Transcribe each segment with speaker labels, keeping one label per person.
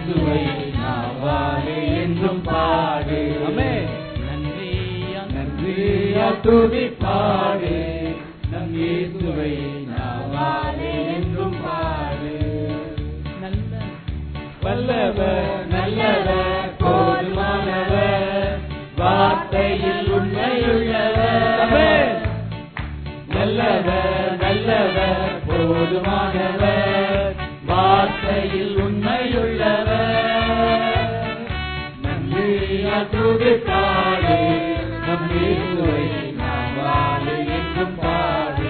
Speaker 1: இயேசுவை நாவாலே என்றும் பாடு
Speaker 2: ஆமென்.
Speaker 1: நன்றியா நன்றியா துதி பாடு நம் இயேசுவை நாவாலே என்றும் பாடு
Speaker 2: நல்ல
Speaker 1: வல்லவர் நல்லவர் போதுமானவர் வார்த்தையில் உண்மையுள்ளவர்
Speaker 2: ஆமென்.
Speaker 1: நல்லவர் நல்லவர் போதுமானவர் வார்த்தையில் உண்மையுள்ளவர் நன்றியா துதி பாடு நம் இயேசுவை நாம் வாழு என்றும் பாடு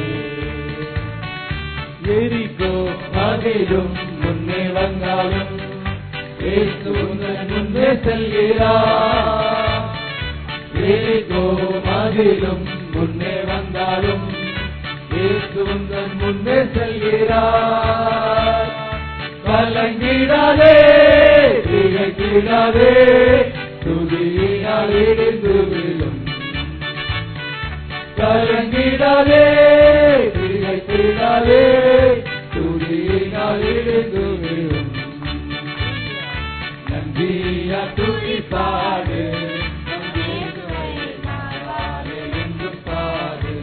Speaker 1: எரிகோ மகிழும் முன்னே வந்தாலும் இயேசு உங்கள் முன்னே செல்கிறார் எரிகோ மகிழும் முன்னே வந்தாலும் இயேசு உங்கள் முன்னே செல்கிறார் கலங்கிடாதே திகைத்திடாதே துதியினால் இடிந்து விழும் கலங்கிடாதே திகைத்திடாதே துதியினால் இடிந்து விழும் நன்றியா துதி பாடு நம்பிக்கை நாவாலே என்றும் பாடு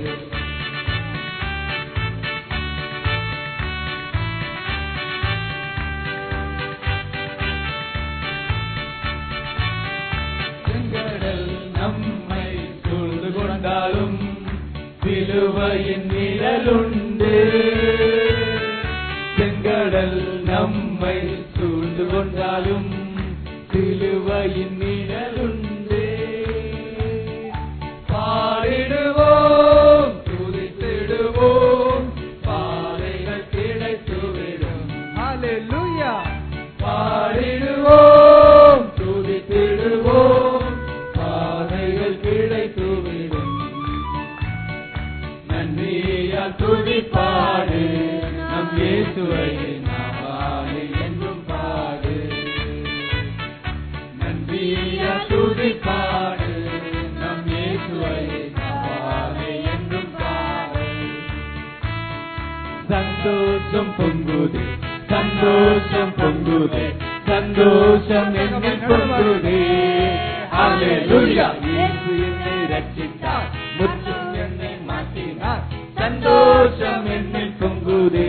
Speaker 1: செங்கடல் நம்மை சூழ்ந்து கொண்டாலும் சிலுவையின் நிழலுண்டு செங்கடல் நம்மை சூழ்ந்து கொண்டாலும் சிலுவையின் நிழலுண்டு பாடிடுவோம் துதித்திடுவோம் பாதைகள் கிடைத்துவிடும்
Speaker 2: ஹalleluya
Speaker 1: பாடிடுவோம் துதித்திடுவோம் பாதைகள் கிடைத்துவிடும் நன்றியா துதி பாடு நம் இயேசுவை நாவாலே என்றும் பாடு நன்றியா துதி பாடு நம் இயேசுவை நாவாலே என்றும் பாடு சந்தோஷம் பொங்குதே சந்தோஷம் பொங்குதே சந்தோஷம் என்னில் பொங்குதே அல்லேலூயா இயேசு என்னை ரட்சித்தார் முற்றும் என்னை மாற்றினார் சந்தோஷம் என்னில் பொங்குதே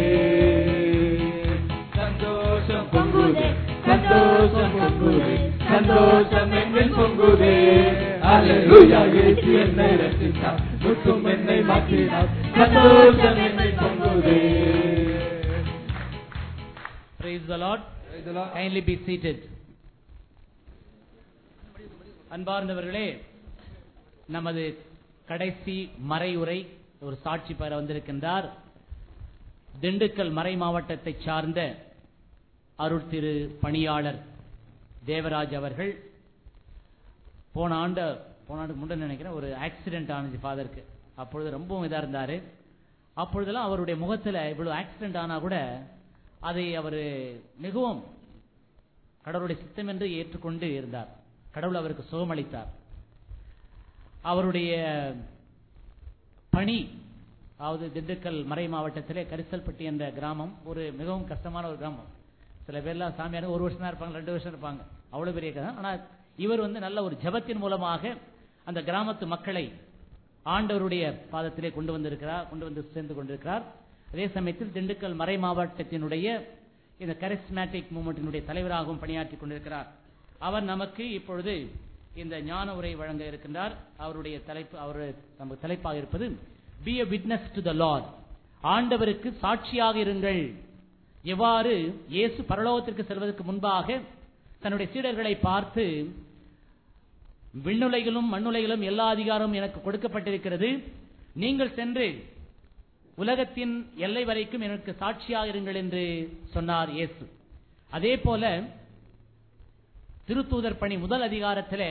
Speaker 1: சந்தோஷம் பொங்குதே சந்தோஷம் பொங்குதே சந்தோஷம் என்னில் பொங்குதே அல்லேலூயா இயேசு என்னை ரட்சித்தார் முற்றும் என்னை மாற்றினார் சந்தோஷம் என்னில் பொங்குதே
Speaker 2: praise the lord kindly be seated அன்பார்ந்தவர்களே நமது கடைசி மறையுரை ஒரு சாட்சி பெற வந்திருக்கின்றார் திண்டுக்கல் மறை மாவட்டத்தை சார்ந்த அருள் திரு பணியாளர் தேவராஜ் அவர்கள் போன ஆண்டு போன ஆண்டுக்கு முன்னாடி நினைக்கிறேன் ஒரு ஆக்சிடென்ட் ஆனது ஃபாதருக்கு அப்பொழுது ரொம்பவும் இதா இருந்தாரு அப்பொழுதெல்லாம் அவருடைய முகத்துல இவ்வளவு ஆக்சிடென்ட் ஆனா கூட அதை அவர் மிகவும் கடவுளுடைய சித்தம் என்று ஏற்றுக்கொண்டு இருந்தார் கடவுள் அவருக்கு சுகமளித்தார் அவருடைய பணி அதாவது திண்டுக்கல் மறை மாவட்டத்திலே கரிசல்பட்டி என்ற கிராமம் ஒரு மிகவும் கஷ்டமான ஒரு கிராமம் சில பேர்லாம் சாமியார் ஒரு வருஷம் தான் இருப்பாங்க ரெண்டு வருஷம் இருப்பாங்க அவ்வளவு பெரிய கதை ஆனா இவர் வந்து நல்ல ஒரு ஜெபத்தின் மூலமாக அந்த கிராமத்து மக்களை ஆண்டவருடைய பாதத்திலே கொண்டு வந்திருக்கிறார் கொண்டு வந்து சேர்ந்து கொண்டிருக்கிறார் அதே சமயத்தில் திண்டுக்கல் மறை மாவட்டத்தினுடைய இந்த கரிஸ்மேட்டிக் மூமெண்டினுடைய தலைவராகவும் பணியாற்றி கொண்டிருக்கிறார் அவர் நமக்கு இப்பொழுது இந்த ஞான உரை வழங்க இருக்கின்றார் அவருடைய தலைப்பு அவர் நமக்கு தலைப்பாக இருப்பது be a witness to the Lord ஆண்டவருக்கு சாட்சியாக இருங்கள் எவ்வாறு இயேசு பரலோகத்திற்கு செல்வதற்கு முன்பாக தன்னுடைய சீடர்களை பார்த்து விண்ணுலைகளும் மண்ணுலைகளும் எல்லா அதிகாரமும் எனக்கு கொடுக்கப்பட்டிருக்கிறது நீங்கள் சென்று உலகத்தின் எல்லை வரைக்கும் எனக்கு சாட்சியாக இருங்கள் என்று சொன்னார் இயேசு அதே போல திருத்தூதர் பணி முதல் அதிகாரத்திலே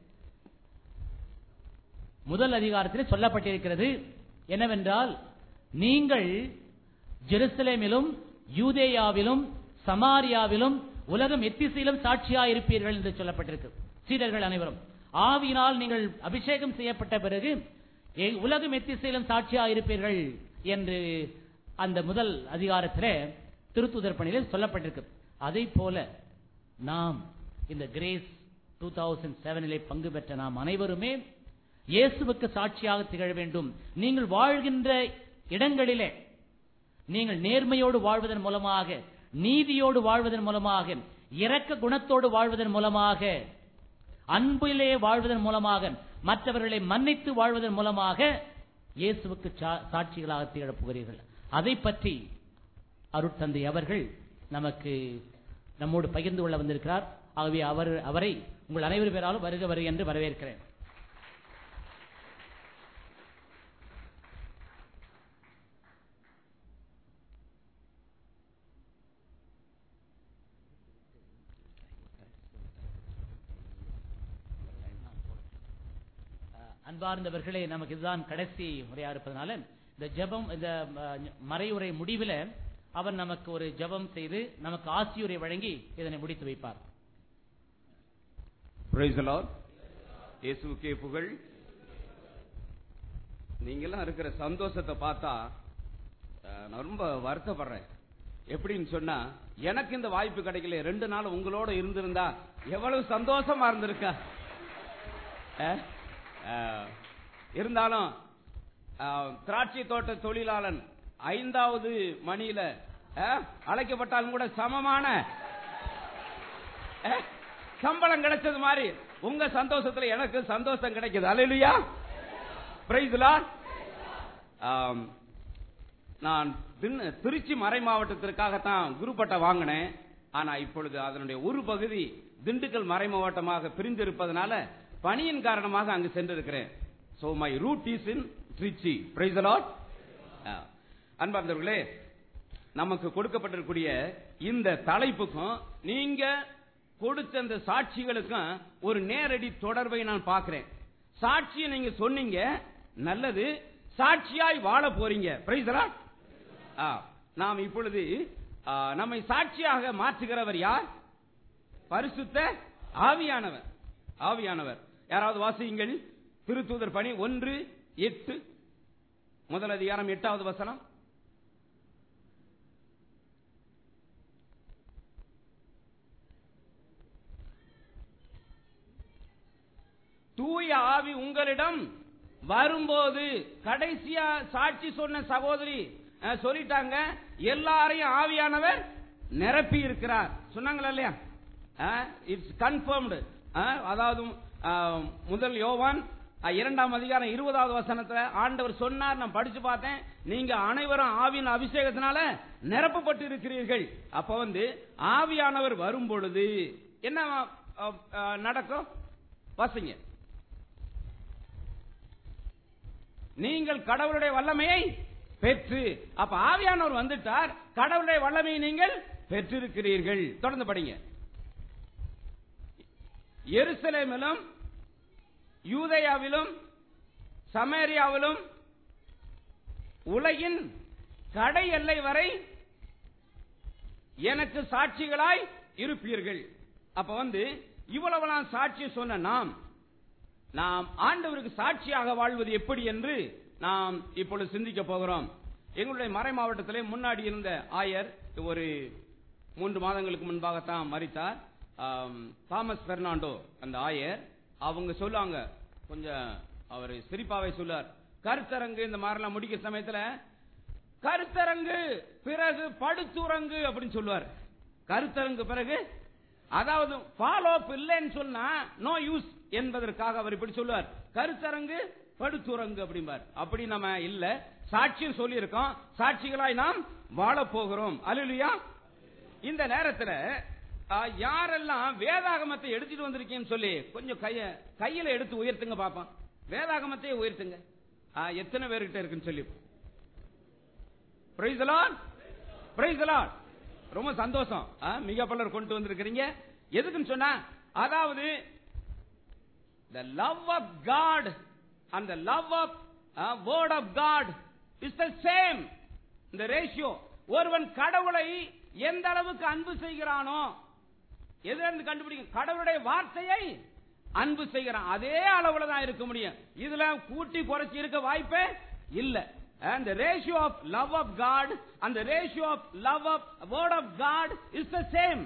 Speaker 2: முதல் அதிகாரத்திலே சொல்லப்பட்டிருக்கிறது என்னவென்றால் நீங்கள் ஜெருசலேமிலும் யூதேயாவிலும் சமாரியாவிலும் உலகம் எத்திசையிலும் சாட்சியாக இருப்பீர்கள் என்று சொல்லப்பட்டிருக்கு சீடர்கள் அனைவரும் ஆவியினால் நீங்கள் அபிஷேகம் செய்யப்பட்ட பிறகு எ- உலகம் எத்திசையிலும் சாட்சியாக இருப்பீர்கள் என்று அந்த முதல் அதிகாரத்திலே திருத்துதர் பணியில் சொல்லப்பட்டிருக்கு அதை போல நாம் இந்த கிரேஸ் டூ தௌசண்ட் செவனிலே பங்கு பெற்ற நாம் அனைவருமே இயேசுவுக்கு சாட்சியாக திகழ வேண்டும் நீங்கள் வாழ்கின்ற இடங்களிலே நீங்கள் நேர்மையோடு வாழ்வதன் மூலமாக நீதியோடு வாழ்வதன் மூலமாக இரக்க குணத்தோடு வாழ்வதன் மூலமாக அன்பிலே வாழ்வதன் மூலமாக மற்றவர்களை மன்னித்து வாழ்வதன் மூலமாக இயேசுவுக்கு சா- சாட்சிகளாக திகழப் போகிறீர்கள் அதை பற்றி அருட்தந்தை அவர்கள் நமக்கு நம்மோடு பகிர்ந்து கொள்ள வந்திருக்கிறார் ஆகவே அவர் அவரை உங்கள் அனைவர் பேராலும் வருக வருக என்று வரவேற்கிறேன் அஹ், அன்பார்ந்தவர்களே நமக்கு இதுதான் கடைசி முறையா இருப்பதனால இந்த ஜெபம் இந்த அஹ், மறையுரை முடிவில் அவர் நமக்கு ஒரு ஜெபம் செய்து நமக்கு ஆசியுரை வழங்கி இதனை முடித்து வைப்பார்
Speaker 3: பிரைஸ் லார்ட் இயேசுவுக்கே புகழ் நீங்கெல்லாம் இருக்கிற சந்தோஷத்தை பார்த்தா அஹ், நான் ரொம்ப வருத்தப்படுறேன் எப்படின்னு சொன்னா எனக்கு இந்த வாய்ப்பு கிடைக்கல ரெண்டு நாள் உங்களோட இருந்திருந்தா எவ்வளவு சந்தோஷமா இருந்திருக்கா அஹ், அஹ், இருந்தாலும் அஹ், திராட்சை தோட்ட தொழிலாளன் ஐந்தாவது மணியில அஹ், அழைக்கப்பட்டாலும் கூட சமமான அஹ், சம்பளம் கிடைச்சது மாதிரி உங்க சந்தோஷத்துல எனக்கு சந்தோஷம் கிடைக்குது அலையிலுயா பிரைஸ் நான் திண்ண- திருச்சி மறை மாவட்டத்திற்காகத்தான் குருப்பட்டை வாங்கினேன் ஆனா இப்பொழுது அதனுடைய ஒரு பகுதி திண்டுக்கல் மறை மாவட்டமாக பிரிந்திருப்பதனால பணியின் காரணமாக அங்கு சென்றிருக்கிறேன் so my route is in Trichy praise lord அன்பார்ந்தவர்களே நமக்கு கொடுக்கப்பட்டிருக்கூடிய இந்த தலைப்புக்கும் நீங்க கொடுத்த அந்த சாட்சிகளுக்கும் ஒரு நேரடி தொடர்பை நான் பார்க்கிறேன் சாட்சியை நீங்க சொன்னீங்க நல்லது சாட்சியாய் வாழ போறீங்க பிரைஸ் நாம் இப்பொழுது ஆ, நம்மை சாட்சியாக மாற்றுகிறவர் யார் பரிசுத்த ஆவியானவர் ஆவியானவர் யாராவது வாசியுங்கள் திருத்தூதர் பணி ஒன்று எட்டு முதல் அதிகாரம் எட்டாவது வசனம் தூய ஆவி உங்களிடம் வரும்போது கடைசியா சாட்சி சொன்ன சகோதரி அஹ், சொல்லிட்டாங்க எல்லாரையும் ஆவியானவர் நிரப்பி இருக்கிறார் சொன்னாங்களா இல்லையா இட்ஸ் கன்ஃபர்ம்டு அதாவது அஹ், முதல் யோவான் அஹ், இரண்டாம் அதிகாரம் இருபதாவது வசனத்துல ஆண்டவர் சொன்னார் நான் படிச்சு பார்த்தேன் நீங்க அனைவரும் ஆவியின் அபிஷேகத்தினால நிரப்பப்பட்டு இருக்கிறீர்கள் அப்ப வந்து ஆவியானவர் வரும் பொழுது என்ன அஹ், அஹ், நடக்கும் வாசிங்க நீங்கள் கடவுளுடைய வல்லமையை பெற்று அப்ப ஆவியானவர் வந்துட்டார் கடவுளுடைய வல்லமையை நீங்கள் பெற்றிருக்கிறீர்கள் தொடர்ந்து படிங்க எருசலேமிலும் யூதேயாவிலும் சமேரியாவிலும் உலகின் கடை எல்லை வரை எனக்கு சாட்சிகளாய் இருப்பீர்கள் அப்ப வந்து இவ்வளவு நான் சாட்சி சொன்ன நாம் நாம் ஆண்டவருக்கு சாட்சியாக வாழ்வது எப்படி என்று நாம் இப்பொழுது சிந்திக்க போகிறோம் எங்களுடைய மறை மாவட்டத்திலே முன்னாடி இருந்த ஆயர் ஒரு மூன்று மாதங்களுக்கு முன்பாகத்தான் மறித்தார் ஆம், தாமஸ் பெர்னாண்டோ அந்த ஆயர் அவங்க சொல்லுவாங்க கொஞ்சம் அவர் சிரிப்பாவே சொல்லுவார் கருத்தரங்கு இந்த மாதிரிலாம் முடிக்கிற சமயத்துல கருத்தரங்கு பிறகு படுத்துறங்கு அப்படின்னு சொல்லுவார் கருத்தரங்கு பிறகு அதாவது ஃபாலோ அப் இல்லைன்னு சொன்னா நோ யூஸ் என்பதற்காக அவர் இப்படி சொல்லுவார் கருத்தரங்கு படுத்துறங்கு அப்படிம்பார் அப்படி நம்ம இல்ல சாட்சியம் சொல்லி இருக்கோம் சாட்சிகளாய் நாம் வாழ போகிறோம் அல்லா இந்த நேரத்துல ஆ, யாரெல்லாம் வேதாகமத்தை எடுத்துட்டு வந்திருக்கீங்கன்னு சொல்லி கொஞ்சம் கைய கையில எடுத்து உயர்த்துங்க பாப்போம் வேதாகமத்தை உயர்த்துங்க ஆ, எத்தனை பேர்கிட்ட இருக்குன்னு சொல்லி பிரைஸ் பிரைஸ் ரொம்ப சந்தோஷம் ஆ, மிக பலர் கொண்டு வந்திருக்கிறீங்க எதுக்குன்னு சொன்னா அதாவது the love of God and the love of uh, word of God is the same இந்த ரேஷியோ ஒருவன் கடவுளை எந்த அளவுக்கு அன்பு செய்கிறானோ எதுல இருந்து கண்டுபிடிக்கும் கடவுளுடைய வார்த்தையை அன்பு செய்கிறான் அதே அளவுல தான் இருக்க முடியும் இதுல கூட்டி குறைச்சி இருக்க வாய்ப்பே இல்ல and the ratio of love of God and the ratio of love of word of God is the same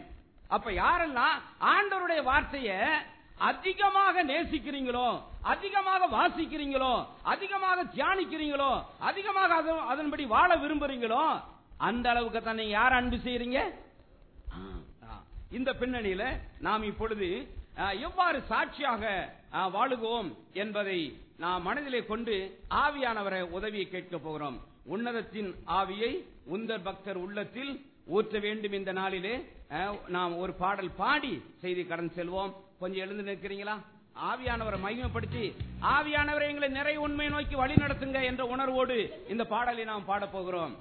Speaker 3: அப்ப யாரெல்லாம் ஆண்டவருடைய வார்த்தைய அதிகமாக நேசிக்கிறீங்களோ அதிகமாக வாசிக்கிறீங்களோ அதிகமாக தியானிக்கிறீங்களோ அதிகமாக அது- அதன்படி வாழ விரும்புறீங்களோ அந்த அளவுக்கு தான் நீங்க யார் அன்பு செய்யறீங்க ஆ, ஆ. இந்த பின்னணியில நாம் இப்பொழுது ஆ, எவ்வாறு சாட்சியாக ஆ, வாழுவோம் என்பதை நாம் மனதிலே கொண்டு ஆவியானவரை உதவியை கேட்க போகிறோம் உன்னதத்தின் ஆவியை உந்தர் பக்தர் உள்ளத்தில் ஊற்ற வேண்டும் இந்த நாளிலே ஆ, நாம் ஒரு பாடல் பாடி செய்தி கடன் செல்வோம் கொஞ்சம் எழுந்து நிற்கிறீங்களா ஆவியானவரை மகிமைப்படுத்தி ஆவியானவரை எங்களை நிறை உண்மை நோக்கி வழி நடத்துங்க என்ற உணர்வோடு இந்த பாடலை நாம் பாடப் போகிறோம்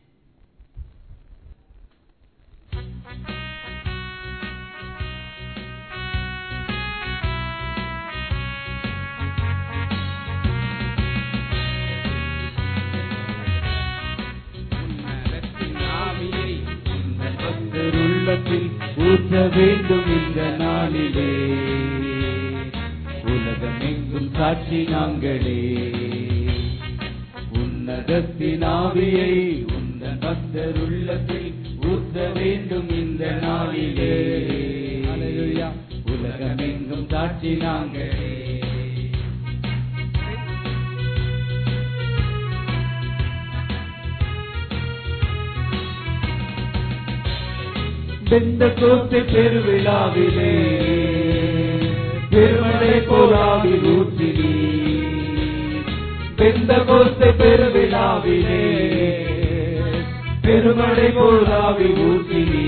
Speaker 3: உன்னதத்தின் ஆவியை
Speaker 1: உங்கள் பக்தர் உள்ளத்தில் ஊற்ற வேண்டும் இந்த நாளிலே உலகமெங்கும் சாட்சி நாங்களே உன்னதத்தின் ஆவியை உங்கள் பக்தர் உள்ளத்தில் ஊற்ற வேண்டும் இந்த நாளிலே உலகமெங்கும் சாட்சி நாங்களே வெந்த கோத்தை பெருவிழாவிலே பெருமழை போலாவி ஊற்றினி வெந்த கோத்தை பெருவிழாவிலே பெருமழை போலாவி ஊற்றினி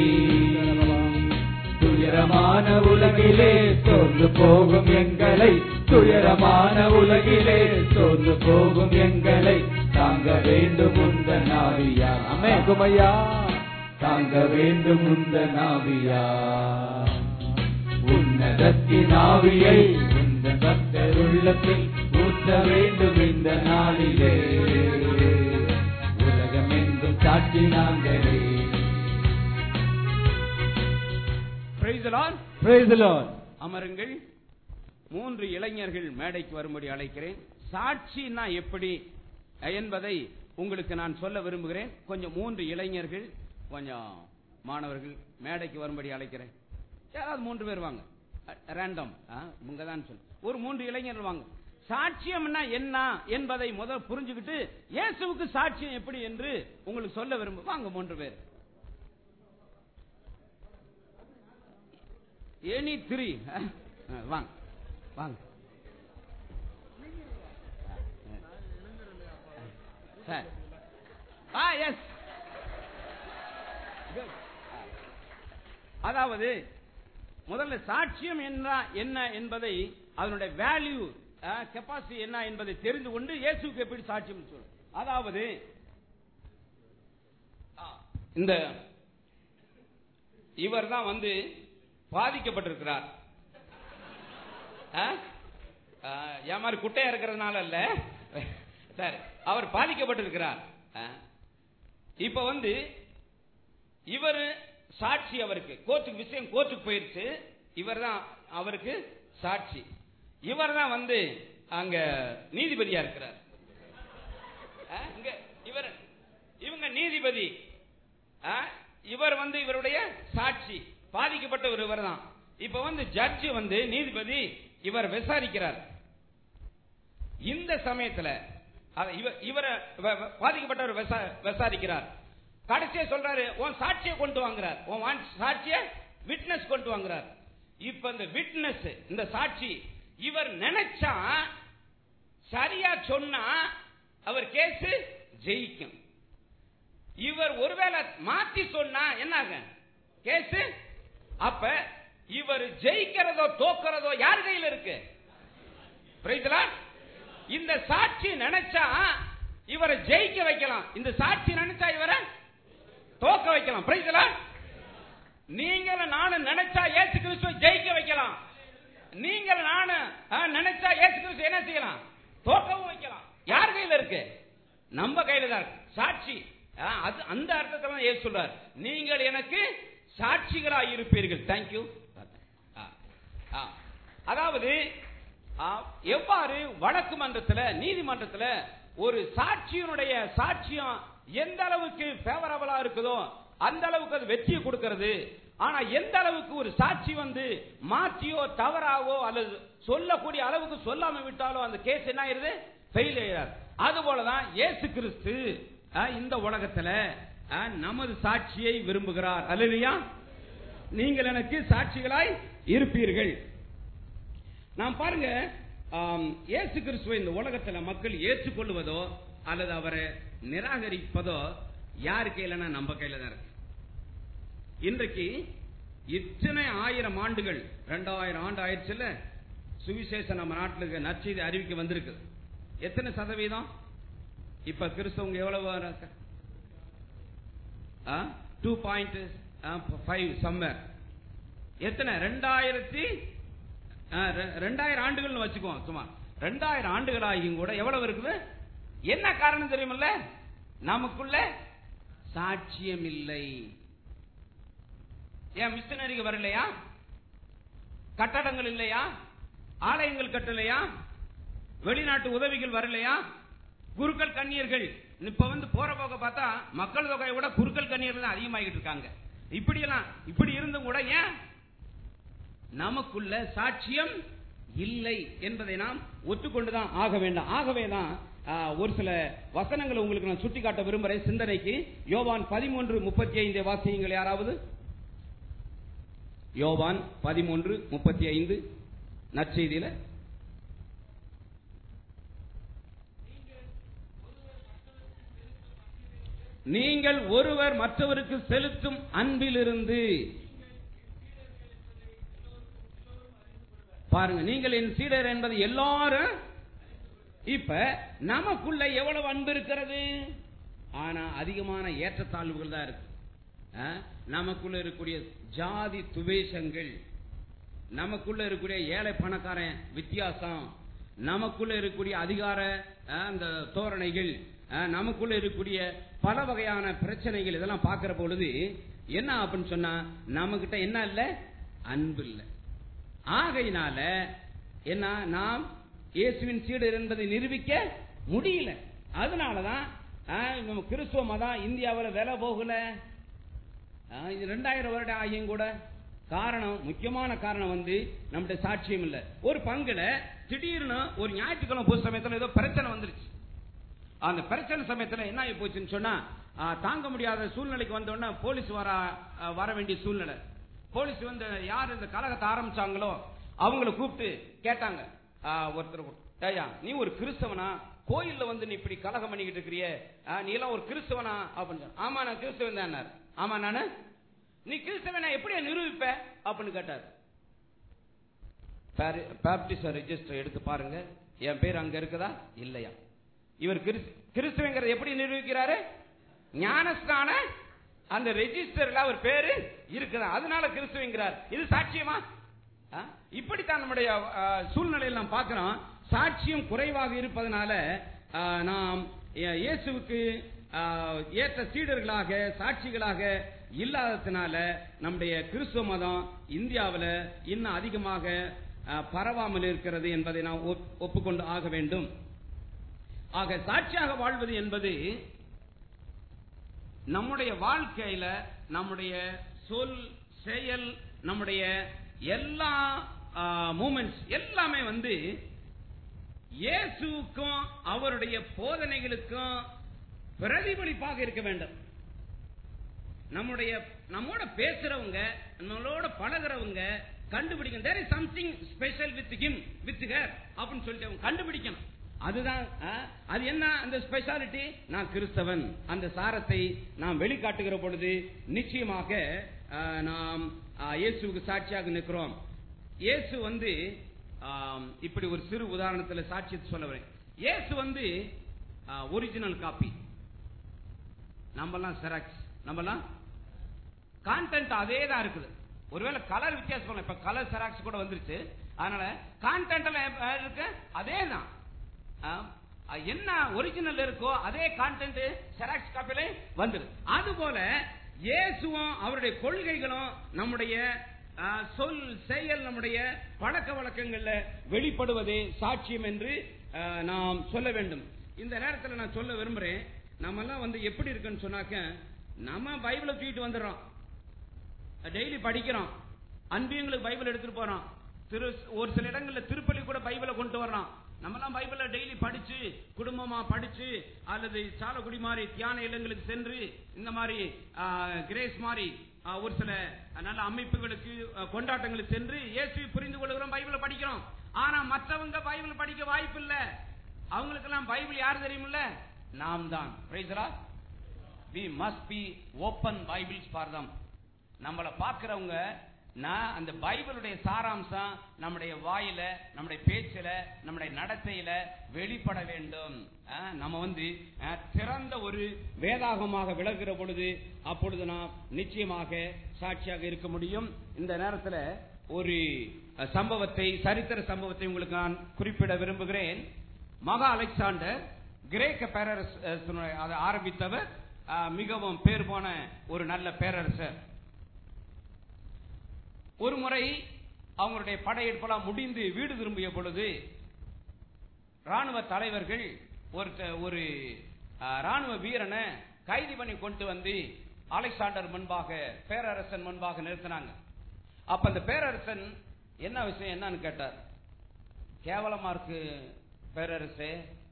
Speaker 1: துயரமான உலகிலே சோர்ந்து போகும் எங்களை துயரமான உலகிலே சோர்ந்து போகும் எங்களை தாங்க வேண்டும் உந்த நாவியா அமேகுமையா தாங்க வேண்டும் உந்த நாவியா உன்னதத்தின் ஆவியை உந்த பக்தர் உள்ளத்தில் ஊற்ற வேண்டும் இந்த நாளிலே உலகமெங்கும் சாட்சி நாங்களே
Speaker 3: Praise the Lord.
Speaker 1: Praise the Lord.
Speaker 3: அமருங்கள் மூன்று இளைஞர்கள் மேடைக்கு வரும்படி அழைக்கிறேன் சாட்சினா எப்படி என்பதை உங்களுக்கு நான் சொல்ல விரும்புகிறேன் கொஞ்சம் மூன்று இளைஞர்கள் கொஞ்சம் மாணவர்கள் மேடைக்கு வரும்படி அழைக்கிறேன் யாராவது மூன்று பேர் வாங்க ரேண்டம் உங்க தான் சொல்லு ஒரு மூன்று இளைஞர்கள் வாங்க சாட்சியம்னா என்ன என்பதை முதல் புரிஞ்சுக்கிட்டு இயேசுவுக்கு சாட்சியம் எப்படி என்று உங்களுக்கு சொல்ல விரும்பு வாங்க மூன்று பேர் எனி த்ரீ வாங்க வாங்க சார் ஆ எஸ் அதாவது முதல்ல சாட்சியம் என்ன என்ன என்பதை அதனுடைய வேல்யூ கெப்பாசிட்டி என்ன என்பதை தெரிந்து கொண்டு இயேசுக்கு எப்படி சாட்சியம் சொல்லும் அதாவது ஆ, இந்த இவர் தான் வந்து பாதிக்கப்பட்டிருக்கிறார் ஆ? ஆ, என் மாதிரி குட்டையா இருக்கிறதுனால அல்ல சரி அவர் பாதிக்கப்பட்டிருக்கிறார் ஆ? இப்ப வந்து இவர் சாட்சி அவருக்கு கோர்ட்டுக்கு விஷயம் கோர்ட்டுக்கு போயிருச்சு இவர் தான் அவருக்கு சாட்சி இவர் தான் வந்து அங்க நீதிபதியா இருக்கிறார் ஆ, இங்க இவர் இவங்க நீதிபதி ஆ, இவர் வந்து இவருடைய சாட்சி பாதிக்கப்பட்டவர் இவர் தான் இப்ப வந்து ஜட்ஜ் வந்து நீதிபதி இவர் விசாரிக்கிறார் இந்த சமயத்துல அத- இவ- இவரை வ- வ- பாதிக்கப்பட்டவர் விசா- விசாரிக்கிறார் கடைசியா சொல்றாரு உன் சாட்சியை கொண்டு வாங்குறார் உன் வான்- சாட்சிய விட்னஸ் கொண்டு வாங்குறார் இப்ப இந்த விட்னஸ் இந்த சாட்சி இவர் நினைச்சா சரியா சொன்னா அவர் கேஸ் ஜெயிக்கும் இவர் ஒருவேளை மாத்தி சொன்னா என்னாக கேஸ் அப்ப இவர் ஜெயிக்கிறதோ தோக்கிறதோ யார் கையில் இருக்கு புரியுதுங்களா? இந்த சாட்சி நினைச்சா இவரை ஜெயிக்க வைக்கலாம் இந்த சாட்சி நினைச்சா இவரை தோக்க வைக்கலாம் புரியுதுங்களா? நீங்களும் நானும் நினைச்சா ஏசு கிறிஸ்துவை ஜெயிக்க வைக்கலாம் நீங்கள் நானும் ஆ, நினைச்சா ஏசு கிறிஸ்து என்ன செய்யலாம் தோக்கவும் வைக்கலாம் யார் கையில இருக்கு நம்ம கையில தான் இருக்கு சாட்சி ஆ, அது அந்த அர்த்தத்துல தான் ஏசு சொல்றார் நீங்கள் எனக்கு சாட்சிகளாய் இருப்பீர்கள் தேங்க்யூ அதாவது ஆ, எவ்வாறு வழக்கு மன்றத்துல நீதிமன்றத்துல ஒரு சாட்சியினுடைய சாட்சியம் எந்த அளவுக்கு ஃபேவரபிளா இருக்குதோ அந்த அளவுக்கு அது வெற்றியை கொடுக்கிறது ஆனா எந்த அளவுக்கு ஒரு சாட்சி வந்து மாற்றியோ தவறாவோ அல்லது சொல்லக்கூடிய அளவுக்கு சொல்லாம விட்டாலோ அந்த கேஸ் என்ன ஆயிருது ஃபெயில் ஆயிடாது அது போலதான் இயேசு கிறிஸ்து அஹ், இந்த உலகத்துல அஹ், நமது சாட்சியை விரும்புகிறார் அல்லையா நீங்கள் எனக்கு சாட்சிகளாய் இருப்பீர்கள் நாம் பாருங்க ஆம், இயேசு கிறிஸ்துவை இந்த உலகத்துல மக்கள் ஏற்றுக்கொள்வதோ அல்லது அவரை நிராகரிப்பதோ யார் கையிலனா நம்ம கையில தான் இருக்கு இன்றைக்கு இத்தனை ஆயிரம் ஆண்டுகள் ரெண்டாயிரம் ஆண்டு ஆயிடுச்சுல சுவிசேஷம் நம்ம நாட்டில் நற்செய்தி அறிவிக்க வந்திருக்கு எத்தனை சதவீதம் இப்ப கிறிஸ்தவங்க எவ்வளவு டூ பாயிண்ட் ஃபைவ் சம்மர் எத்தனை ரெண்டாயிரத்தி ஆ, ரெ- ரெண்டாயிரம் ஆண்டுகள்னு வச்சுக்குவோம் சும்மா ரெண்டாயிரம் ஆண்டுகள் ஆகியும் கூட எவ்வளவு இருக்குது என்ன காரணம் தெரியுமில்ல நமக்குள்ள சாட்சியம் இல்லை ஏன் மிஷனரிக்கு வரலையா கட்டடங்கள் இல்லையா ஆலயங்கள் கட்டலையா வெளிநாட்டு உதவிகள் வரலையா குருக்கள் கன்னியர்கள் இப்ப வந்து போற போக பார்த்தா மக்கள் தொகையை விட குருக்கள் கன்னியர்கள் தான் அதிகமாகிட்டு இருக்காங்க இப்படி எல்லாம் இப்படி இருந்தும் கூட ஏன் நமக்குள்ள சாட்சியம் இல்லை என்பதை நாம் ஒத்துக்கொண்டுதான் ஆக வேண்டும் ஆகவே தான் ஆ, ஒரு சில வசனங்களை உங்களுக்கு நான் சுட்டிக்காட்ட விரும்புகிறேன் சிந்தனைக்கு யோவான் பதிமூன்று முப்பத்தி ஐந்து வாசியங்கள் யாராவது யோவான் பதிமூன்று முப்பத்தி ஐந்து நற்செய்தியில நீங்கள் ஒருவர் மற்றவருக்கு செலுத்தும் அன்பிலிருந்து பாருங்க நீங்கள் என் சீடர் என்பது எல்லாரும் இப்ப நமக்குள்ள எவ்வளவு அன்பு இருக்கிறது ஆனா அதிகமான ஏற்றத்தாழ்வுகள் தான் இருக்கு ஆ? நமக்குள்ள இருக்கக்கூடிய ஜாதி துவேஷங்கள் நமக்குள்ள இருக்கக்கூடிய ஏழை பணக்காரன் வித்தியாசம் நமக்குள்ள இருக்கக்கூடிய அதிகார ஆ, அந்த தோரணைகள் ஆ, நமக்குள்ள இருக்கக்கூடிய பல வகையான பிரச்சனைகள் இதெல்லாம் பார்க்கிற பொழுது என்ன அப்படின்னு சொன்னா நம்மகிட்ட என்ன இல்ல அன்பு இல்லை ஆகையினால என்ன நாம் இயேசுவின் சீடர் என்பதை நிரூபிக்க முடியல அதனாலதான் ஆ, நம்ம கிறிஸ்துவ மதம் இந்தியாவில் விலை போகல ஆ, இது ரெண்டாயிரம் வருடம் ஆகியும் கூட காரணம் முக்கியமான காரணம் வந்து நம்முடைய சாட்சியம் இல்ல ஒரு பங்குல திடீர்னு ஒரு ஞாயிற்றுக்கிழமை பொது சமயத்துல ஏதோ பிரச்சனை வந்துருச்சு அந்த பிரச்சனை சமயத்துல என்ன ஆகி போச்சுன்னு சொன்னா ஆ, தாங்க முடியாத சூழ்நிலைக்கு வந்த உடனே போலீஸ் வர ஆ, வர வேண்டிய சூழ்நிலை போலீஸ் வந்து யார் இந்த கலகத்தை ஆரம்பிச்சாங்களோ அவங்கள கூப்பிட்டு கேட்டாங்க ஆ, ஒருத்தர் கூப்பிட்டு, "ஏய்யா, நீ ஒரு கிறிஸ்தவனா கோயில்ல வந்து நீ இப்படி கலகம் பண்ணிக்கிட்டு இருக்கிறியே ஆ, நீ எல்லாம் ஒரு கிறிஸ்தவனா அப்படின்னு சொன்னா. ஆமா நான் கிறிஸ்தவன் தான் ஆமா நானு நீ கிறிஸ்தவனா எப்படி நிரூபிப்ப அப்படின்னு கேட்டார் பேப்டிஸ்ட் ரெஜிஸ்டர் எடுத்து பாருங்க என் பேர் அங்க இருக்குதா இல்லையா இவர் கிறிஸ்- கிறிஸ்துவங்கிறத எப்படி நிரூபிக்கிறாரு ஞானஸ்தான அந்த ரெஜிஸ்டர்ல அவர் பேரு இருக்குதா அதனால கிறிஸ்துவங்கிறார் இது சாட்சியமா ஆ? இப்படித்தான் நம்முடைய ஆ, சூழ்நிலையில் நாம் பார்க்கிறோம் சாட்சியம் குறைவாக இருப்பதனால ஆ, நாம் இயே- இயேசுவுக்கு ஆ, ஏற்ற சீடர்களாக சாட்சிகளாக இல்லாததுனால நம்முடைய கிறிஸ்துவ மதம் இந்தியாவில் இன்னும் அதிகமாக ஆ, பரவாமல் இருக்கிறது என்பதை நாம் ஒப்- ஒப்புக்கொண்டு ஆக வேண்டும் ஆக சாட்சியாக வாழ்வது என்பது நம்முடைய வாழ்க்கையில நம்முடைய சொல் செயல் நம்முடைய எல்லா மூமெண்ட்ஸ் எல்லாமே வந்து இயேசுவுக்கும் அவருடைய போதனைகளுக்கும் பிரதிபலிப்பாக இருக்க வேண்டும் நம்முடைய நம்மோட பேசுறவங்க நம்மளோட பழகுறவங்க கண்டுபிடிக்கணும் there is something special with him with her அப்படின்னு சொல்லிட்டு அவங்க கண்டுபிடிக்கணும் அதுதான் ஆ, அது என்ன அந்த ஸ்பெஷாலிட்டி நான் கிறிஸ்தவன் அந்த சாரத்தை நாம் வெளிக்காட்டுகிற பொழுது நிச்சயமாக ஆ, நாம் ஆ, இயேசுவுக்கு சாட்சியாக நிற்கிறோம் இயேசு வந்து ஆம், இப்படி ஒரு சிறு உதாரணத்தில் சாட்சியத்தை சொல்ல வரேன் இயேசு வந்து ஒரிஜினல் காப்பி நம்மலாம் செராக்ஸ் நம்மலாம் கான்டென்ட் அதே தான் இருக்குது ஒருவேளை கலர் வித்தியாசம் பண்ணலாம். இப்ப கலர் செராக்ஸ் கூட வந்துருச்சு அதனால கான்டென்ட் எல்லாம் எப்ப இருக்கு அதே தான் என்ன ஒரிஜினல் இருக்கோ அதே கான்டென்ட் செராக்ஸ் காப்பில வந்துரு அது போல இயேசுவும் அவருடைய கொள்கைகளும் நம்முடைய ஆ, சொல் செயல் நம்முடைய பழக்க வழக்கங்கள்ல வெளிப்படுவதே சாட்சியம் என்று ஆ, நாம் சொல்ல வேண்டும் இந்த நேரத்தில் நான் சொல்ல விரும்புறேன் நம்ம எல்லாம் வந்து எப்படி இருக்குன்னு சொன்னாக்க நம்ம பைபிளை தூக்கிட்டு வந்துடுறோம் டெய்லி படிக்கிறோம் அன்பியங்களுக்கு பைபிள் எடுத்துட்டு போறோம் திரு ஒரு சில இடங்கள்ல திருப்பலி கூட பைபிளை கொண்டு வர்றோம் நம்மலாம் பைபிளை டெய்லி படிச்சு குடும்பமா படிச்சு அல்லது சாலக்குடி மாதிரி தியான இல்லங்களுக்கு சென்று இந்த மாதிரி கிரேஸ் மாதிரி ஆ, ஒரு சில நல்ல அமைப்புகளுக்கு ஆ, கொண்டாட்டங்களுக்கு சென்று இயேசுவை புரிந்து கொள்கிறோம் பைபிளை படிக்கிறோம் ஆனா மற்றவங்க பைபிள் படிக்க வாய்ப்பு இல்ல அவங்களுக்கெல்லாம் பைபிள் யார் தெரியுமில்ல நாம் தான் we must be open bibles for them நம்மளை பார்க்கிறவங்க நான் அந்த பைபிளுடைய சாராம்சம் நம்முடைய வாயில நம்முடைய பேச்சில நம்முடைய நடத்தையில வெளிப்பட வேண்டும் அஹ், நம்ம வந்து அஹ், திறந்த ஒரு வேதாகமாக விளங்குகிற பொழுது அப்பொழுது நாம் நிச்சயமாக சாட்சியாக இருக்க முடியும் இந்த நேரத்தில் ஒரு அஹ், சம்பவத்தை சரித்திர சம்பவத்தை உங்களுக்கு நான் குறிப்பிட விரும்புகிறேன் மகா அலெக்சாண்டர் கிரேக்க பேரரசு அதை ஆரம்பித்தவர் அஹ், மிகவும் பேர் போன ஒரு நல்ல பேரரசர் ஒரு முறை அவங்களுடைய படையெடுப்பெல்லாம் முடிந்து வீடு திரும்பிய பொழுது ராணுவ தலைவர்கள் ஒரு ஒரு அஹ், ராணுவ வீரனை கைது பண்ணி கொண்டு வந்து அலெக்சாண்டர் முன்பாக பேரரசன் முன்பாக நிறுத்தினாங்க அப்ப அந்த பேரரசன் என்ன விஷயம் என்னன்னு கேட்டார் கேவலமா இருக்கு பேரரசே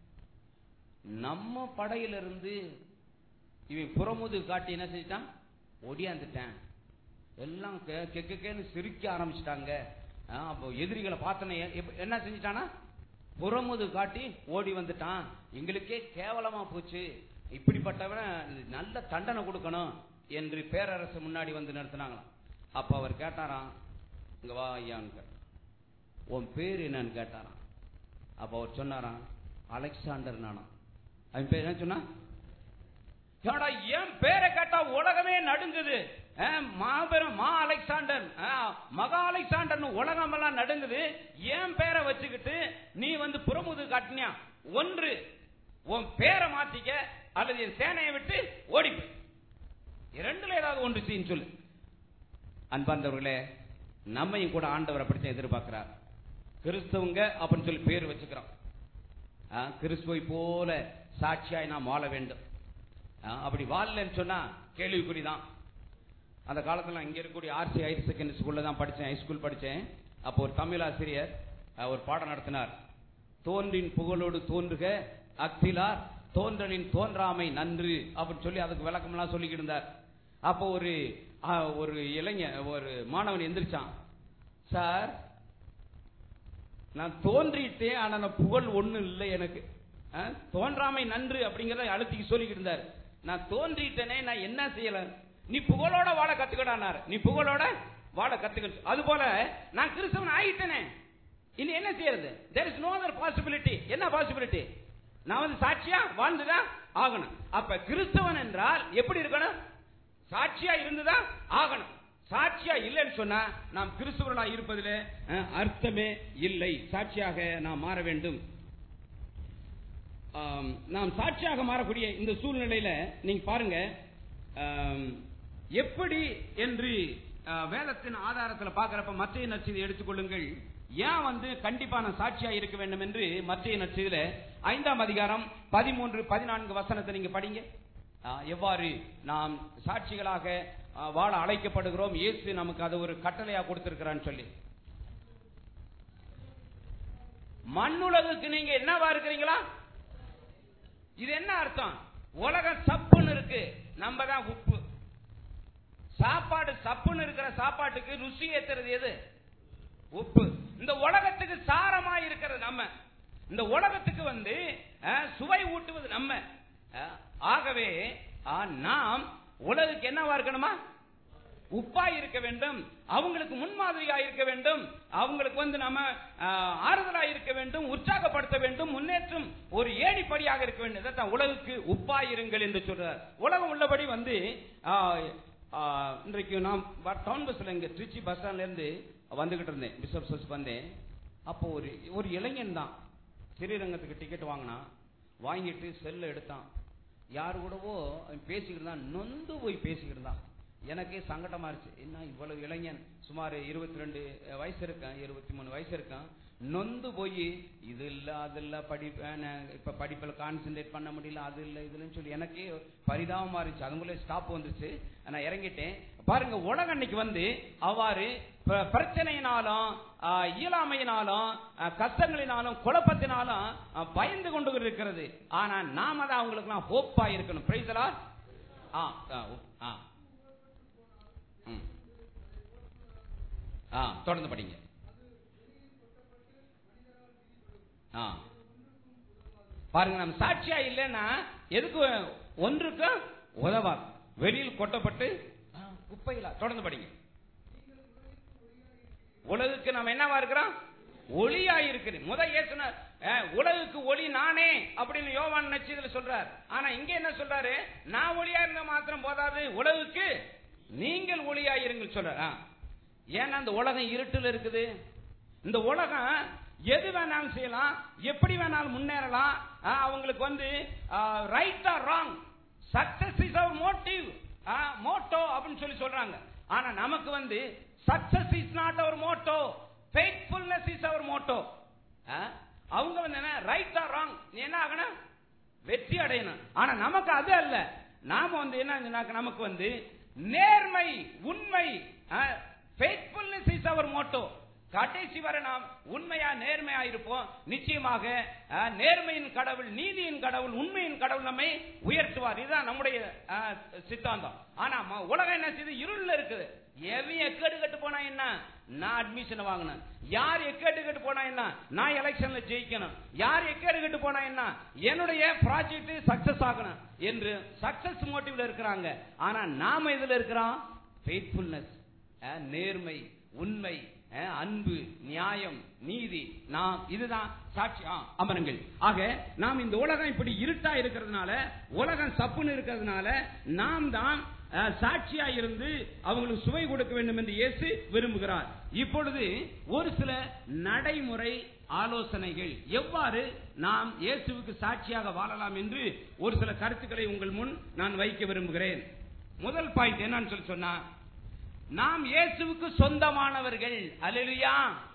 Speaker 3: நம்ம படையிலிருந்து இவன் புறமுது காட்டி என்ன செஞ்சிட்டான் ஒடியாந்துட்டான் எல்லாம் கே- கே- கே- கேன்னு சிரிக்க ஆரம்பிச்சிட்டாங்க அப்போ எதிரிகளை பார்த்தனே எப்ப- என்ன செஞ்சிட்டானா புறமுது காட்டி ஓடி வந்துட்டான் எங்களுக்கே கேவலமா போச்சு இப்படிப்பட்டவன நல்ல தண்டனை கொடுக்கணும் என்று பேரரசு முன்னாடி வந்து நிறுத்தினாங்களாம் அப்ப அவர் கேட்டாராம் இங்க வா ஐயான்னு கேட்டார். உன் பேர் என்னன்னு கேட்டாராம் அப்ப அவர் சொன்னாராம் அலெக்சாண்டர் நானா அவன் பேர் என்ன சொன்னா ஏடா என் பேரை கேட்டா உலகமே நடுங்குது அஹ், மாபெரும் மா அலெக்சாண்டர் அஹ், மகா அலெக்சாண்டர்னு உலகம் எல்லாம் நடுங்குது என் பேரை வச்சுக்கிட்டு நீ வந்து புறமுது காட்டினியா ஒன்று உன் பேரை மாத்திக்க அல்லது என் சேனையை விட்டு ஓடிப்பு இரண்டுல ஏதாவது ஒன்று செய்யும் சொல்லு அன்பார்ந்தவர்களே நம்மையும் கூட ஆண்டவர் அப்படித்தான் எதிர்பார்க்கிறார் கிறிஸ்தவங்க அப்படின்னு சொல்லி பேர் வச்சுக்கிறோம் ஆ, கிறிஸ்துவை போல சாட்சியாய் நாம் வாழ வேண்டும் ஆ, அப்படி வாழலன்னு சொன்னா கேள்விக்குறிதான் அந்த காலத்துல நான் இங்க இருக்கக்கூடிய ஆர்சி ஹையர் செகண்டரி ஸ்கூல்ல தான் படிச்சேன் ஹை ஸ்கூல் படிச்சேன் அப்போ ஒரு தமிழ் ஆசிரியர் ஆ, ஒரு பாடம் நடத்தினார் தோன்றின் புகழோடு தோன்றுக அக்திலார் தோன்றலின் தோன்றாமை நன்று அப்படின்னு சொல்லி அதுக்கு விளக்கம்லாம் சொல்லிக்கிட்டு இருந்தார் அப்போ ஒரு ஆ, ஒரு இளைஞர் ஒரு மாணவன் எந்திரிச்சான் சார் நான் தோன்றிட்டேன் ஆனா நான் புகழ் ஒண்ணு இல்லை எனக்கு ஆ, தோன்றாமை நன்று அப்படிங்கறத அழுத்திக்கு சொல்லிக்கிட்டு இருந்தாரு நான் தோன்றிட்டேனே நான் என்ன செய்யல நீ புகழோட வாழ கத்துக்கடானார் நீ புகழோட வாழ கத்துக்க அது போல நான் கிறிஸ்தவன் ஆயிட்டேனே இனி என்ன செய்யறது there is no other possibility என்ன பாசிபிலிட்டி நான் வந்து சாட்சியா வாழ்ந்துதான் ஆகணும் அப்ப கிறிஸ்தவன் என்றால் எப்படி இருக்கணும் சாட்சியா இருந்துதான் ஆகணும் சாட்சியா இல்லைன்னு சொன்னா நாம் கிறிஸ்துவர்களா இருப்பதில் அஹ், அர்த்தமே இல்லை சாட்சியாக நாம் மாற வேண்டும் ஆம், நாம் சாட்சியாக மாறக்கூடிய இந்த சூழ்நிலையில நீங்க பாருங்க ஆம், எப்படி என்று அஹ், வேதத்தின் ஆதாரத்தில் பார்க்கிறப்ப மத்திய நற்செய்தி எடுத்துக்கொள்ளுங்கள் ஏன் வந்து கண்டிப்பா நான் சாட்சியா இருக்க வேண்டும் என்று மத்திய நற்செய்தியில ஐந்தாம் அதிகாரம் பதிமூன்று பதினான்கு வசனத்தை நீங்க படிங்க ஆ, எவ்வாறு நாம் சாட்சிகளாக ஆ, வாழ அழைக்கப்படுகிறோம் இயேசு நமக்கு அது ஒரு கட்டளையா கொடுத்திருக்கிறான்னு சொல்லி மண்ணுலகுக்கு நீங்க என்னவா இருக்கிறீங்களா இது என்ன அர்த்தம் உலகம் சப்புன்னு இருக்கு நம்ம தான் உப்பு சாப்பாடு சப்புன்னு இருக்கிற சாப்பாட்டுக்கு ருசி ஏத்துறது எது உப்பு இந்த உலகத்துக்கு சாரமா இருக்கிறது நம்ம இந்த உலகத்துக்கு வந்து அஹ், சுவை ஊட்டுவது நம்ம அஹ், ஆகவே அஹ், நாம் உலகுக்கு என்னவா இருக்கணுமா உப்பா இருக்க வேண்டும் அவங்களுக்கு முன்மாதிரியா இருக்க வேண்டும் அவங்களுக்கு வந்து நம்ம அஹ், ஆறுதலா இருக்க வேண்டும் உற்சாகப்படுத்த வேண்டும் முன்னேற்றம் ஒரு ஏணிப்படியாக இருக்க வேண்டும் இதைத்தான் உலகுக்கு உப்பா இருங்கள் என்று சொல்றார் உலகம் உள்ளபடி வந்து அஹ், அஹ், இன்றைக்கு நாம் டவுன் பஸ்ல இங்க திருச்சி பஸ் ஸ்டாண்ட்ல இருந்து வந்துகிட்டு இருந்தேன் பிஷப் சர்ச் வந்தேன் அப்போ ஒரு ஒரு இளைஞன் தான் ஸ்ரீரங்கத்துக்கு டிக்கெட் வாங்கினான் வாங்கிட்டு செல்ல எடுத்தான் யாரு கூடவோ அவன் பேசிக்கிட்டு இருந்தான் நொந்து போய் பேசிக்கிட்டு இருந்தான் எனக்கே சங்கடமா இருந்துச்சு என்ன இவ்வளவு இளைஞன் சுமார் இருபத்தி ரெண்டு வயசு இருக்கான் இருபத்தி மூணு வயசு இருக்கான் நொந்து போய் இது இல்ல அது இல்ல படி அஹ் இப்ப படிப்புல கான்சென்ட்ரேட் பண்ண முடியல அது இல்ல இதுலன்னு சொல்லி எனக்கே பரிதாபமா இருந்துச்சு அதுக்குள்ளே ஸ்டாப் வந்துச்சு நான் இறங்கிட்டேன் பாருங்க உலகம் அன்னைக்கு வந்து அவ்வாறு ப- பிரச்சனையினாலும் ஆஹ், இயலாமையினாலும் ஆஹ், கஷ்டங்களினாலும் குழப்பத்தினாலும் ஆஹ், பயந்து கொண்டு இருக்கிறது ஆனா நாம தான் அவங்களுக்கு ஹோப்பா இருக்கணும் பிரைசலா ஆ ஆ, ஆ ம். ஆ தொடர்ந்து படிங்க ஆ பாருங்க நம்ம சாட்சியா இல்லைன்னா எதுக்கு ஒன்றுக்கு உதவாது வெளியில் கொட்டப்பட்டு ஆ, குப்பையில தொடர்ந்து படிங்க உலகுக்கு நம்ம என்னவா இருக்கிறோம் ஒளியா இருக்குது முத இயேசுனர் அஹ், உலகுக்கு ஒளி நானே அப்படின்னு யோவான் நச்சுதுல சொல்றார் ஆனா இங்க என்ன சொல்றாரு நான் ஒளியா இருந்த மாத்திரம் போதாது உலகுக்கு நீங்கள் ஒளியா இருங்கள் சொல்றார் ஆ. ஏன்னா அந்த உலகம் இருட்டுல இருக்குது இந்த உலகம் எது வேணாலும் செய்யலாம் எப்படி வேணாலும் முன்னேறலாம் ஆ, அவங்களுக்கு வந்து right or wrong success is our motive motto அப்படின்னு சொல்லி சொல்றாங்க ஆனா நமக்கு வந்து success is not our motto faithfulness is our motto அவங்க வந்து என்ன ரைட் ஆர் ராங் என்ன ஆகணும் வெற்றி அடையணும் ஆனா நமக்கு அது அல்ல நாம வந்து என்ன நமக்கு வந்து நேர்மை உண்மை ஃபெய்த்ஃபுல்னஸ் இஸ் அவர் மோட்டோ கடைசி வரை நாம் உண்மையா நேர்மையா இருப்போம் நிச்சயமாக அஹ், நேர்மையின் கடவுள் நீதியின் கடவுள் உண்மையின் கடவுள் நம்மை உயர்த்துவார் இதுதான் நம்முடைய அஹ், சித்தாந்தம் ஆனா ம- உலகம் என்ன செய்யுது இருள்ல இருக்குது எவன் எக்கேடு கட்டு போனா என்ன நான் அட்மிஷன் வாங்கினேன் யார் எக்கேடு கட்டு போனா என்ன நான் எலெக்ஷன்ல ஜெயிக்கணும் யார் எக்கேடு கட்டு போனா என்ன என்னுடைய ப்ராஜெக்ட் சக்சஸ் ஆகணும் என்று சக்சஸ் மோட்டிவ்ல இருக்கிறாங்க ஆனா நாம இதுல இருக்கிறோம் ஃபெய்த்ஃபுல்னஸ் நேர்மை உண்மை அஹ், அன்பு நியாயம் நீதி நாம் இதுதான் சாட்சி ஆ, அமருங்கள் ஆக நாம் இந்த உலகம் இப்படி இருட்டா இருக்கிறதுனால உலகம் சப்புன்னு இருக்கிறதுனால நாம் தான் அஹ், சாட்சியா இருந்து அவங்களுக்கு சுவை கொடுக்க வேண்டும் என்று இயேசு விரும்புகிறார் இப்பொழுது ஒரு சில நடைமுறை ஆலோசனைகள் எவ்வாறு நாம் இயேசுவுக்கு சாட்சியாக வாழலாம் என்று ஒரு சில கருத்துக்களை உங்கள் முன் நான் வைக்க விரும்புகிறேன் முதல் பாயிண்ட் என்னன்னு சொல்லி சொன்னா நாம் இயேசுவுக்கு சொந்தமானவர்கள் அல்லேலூயா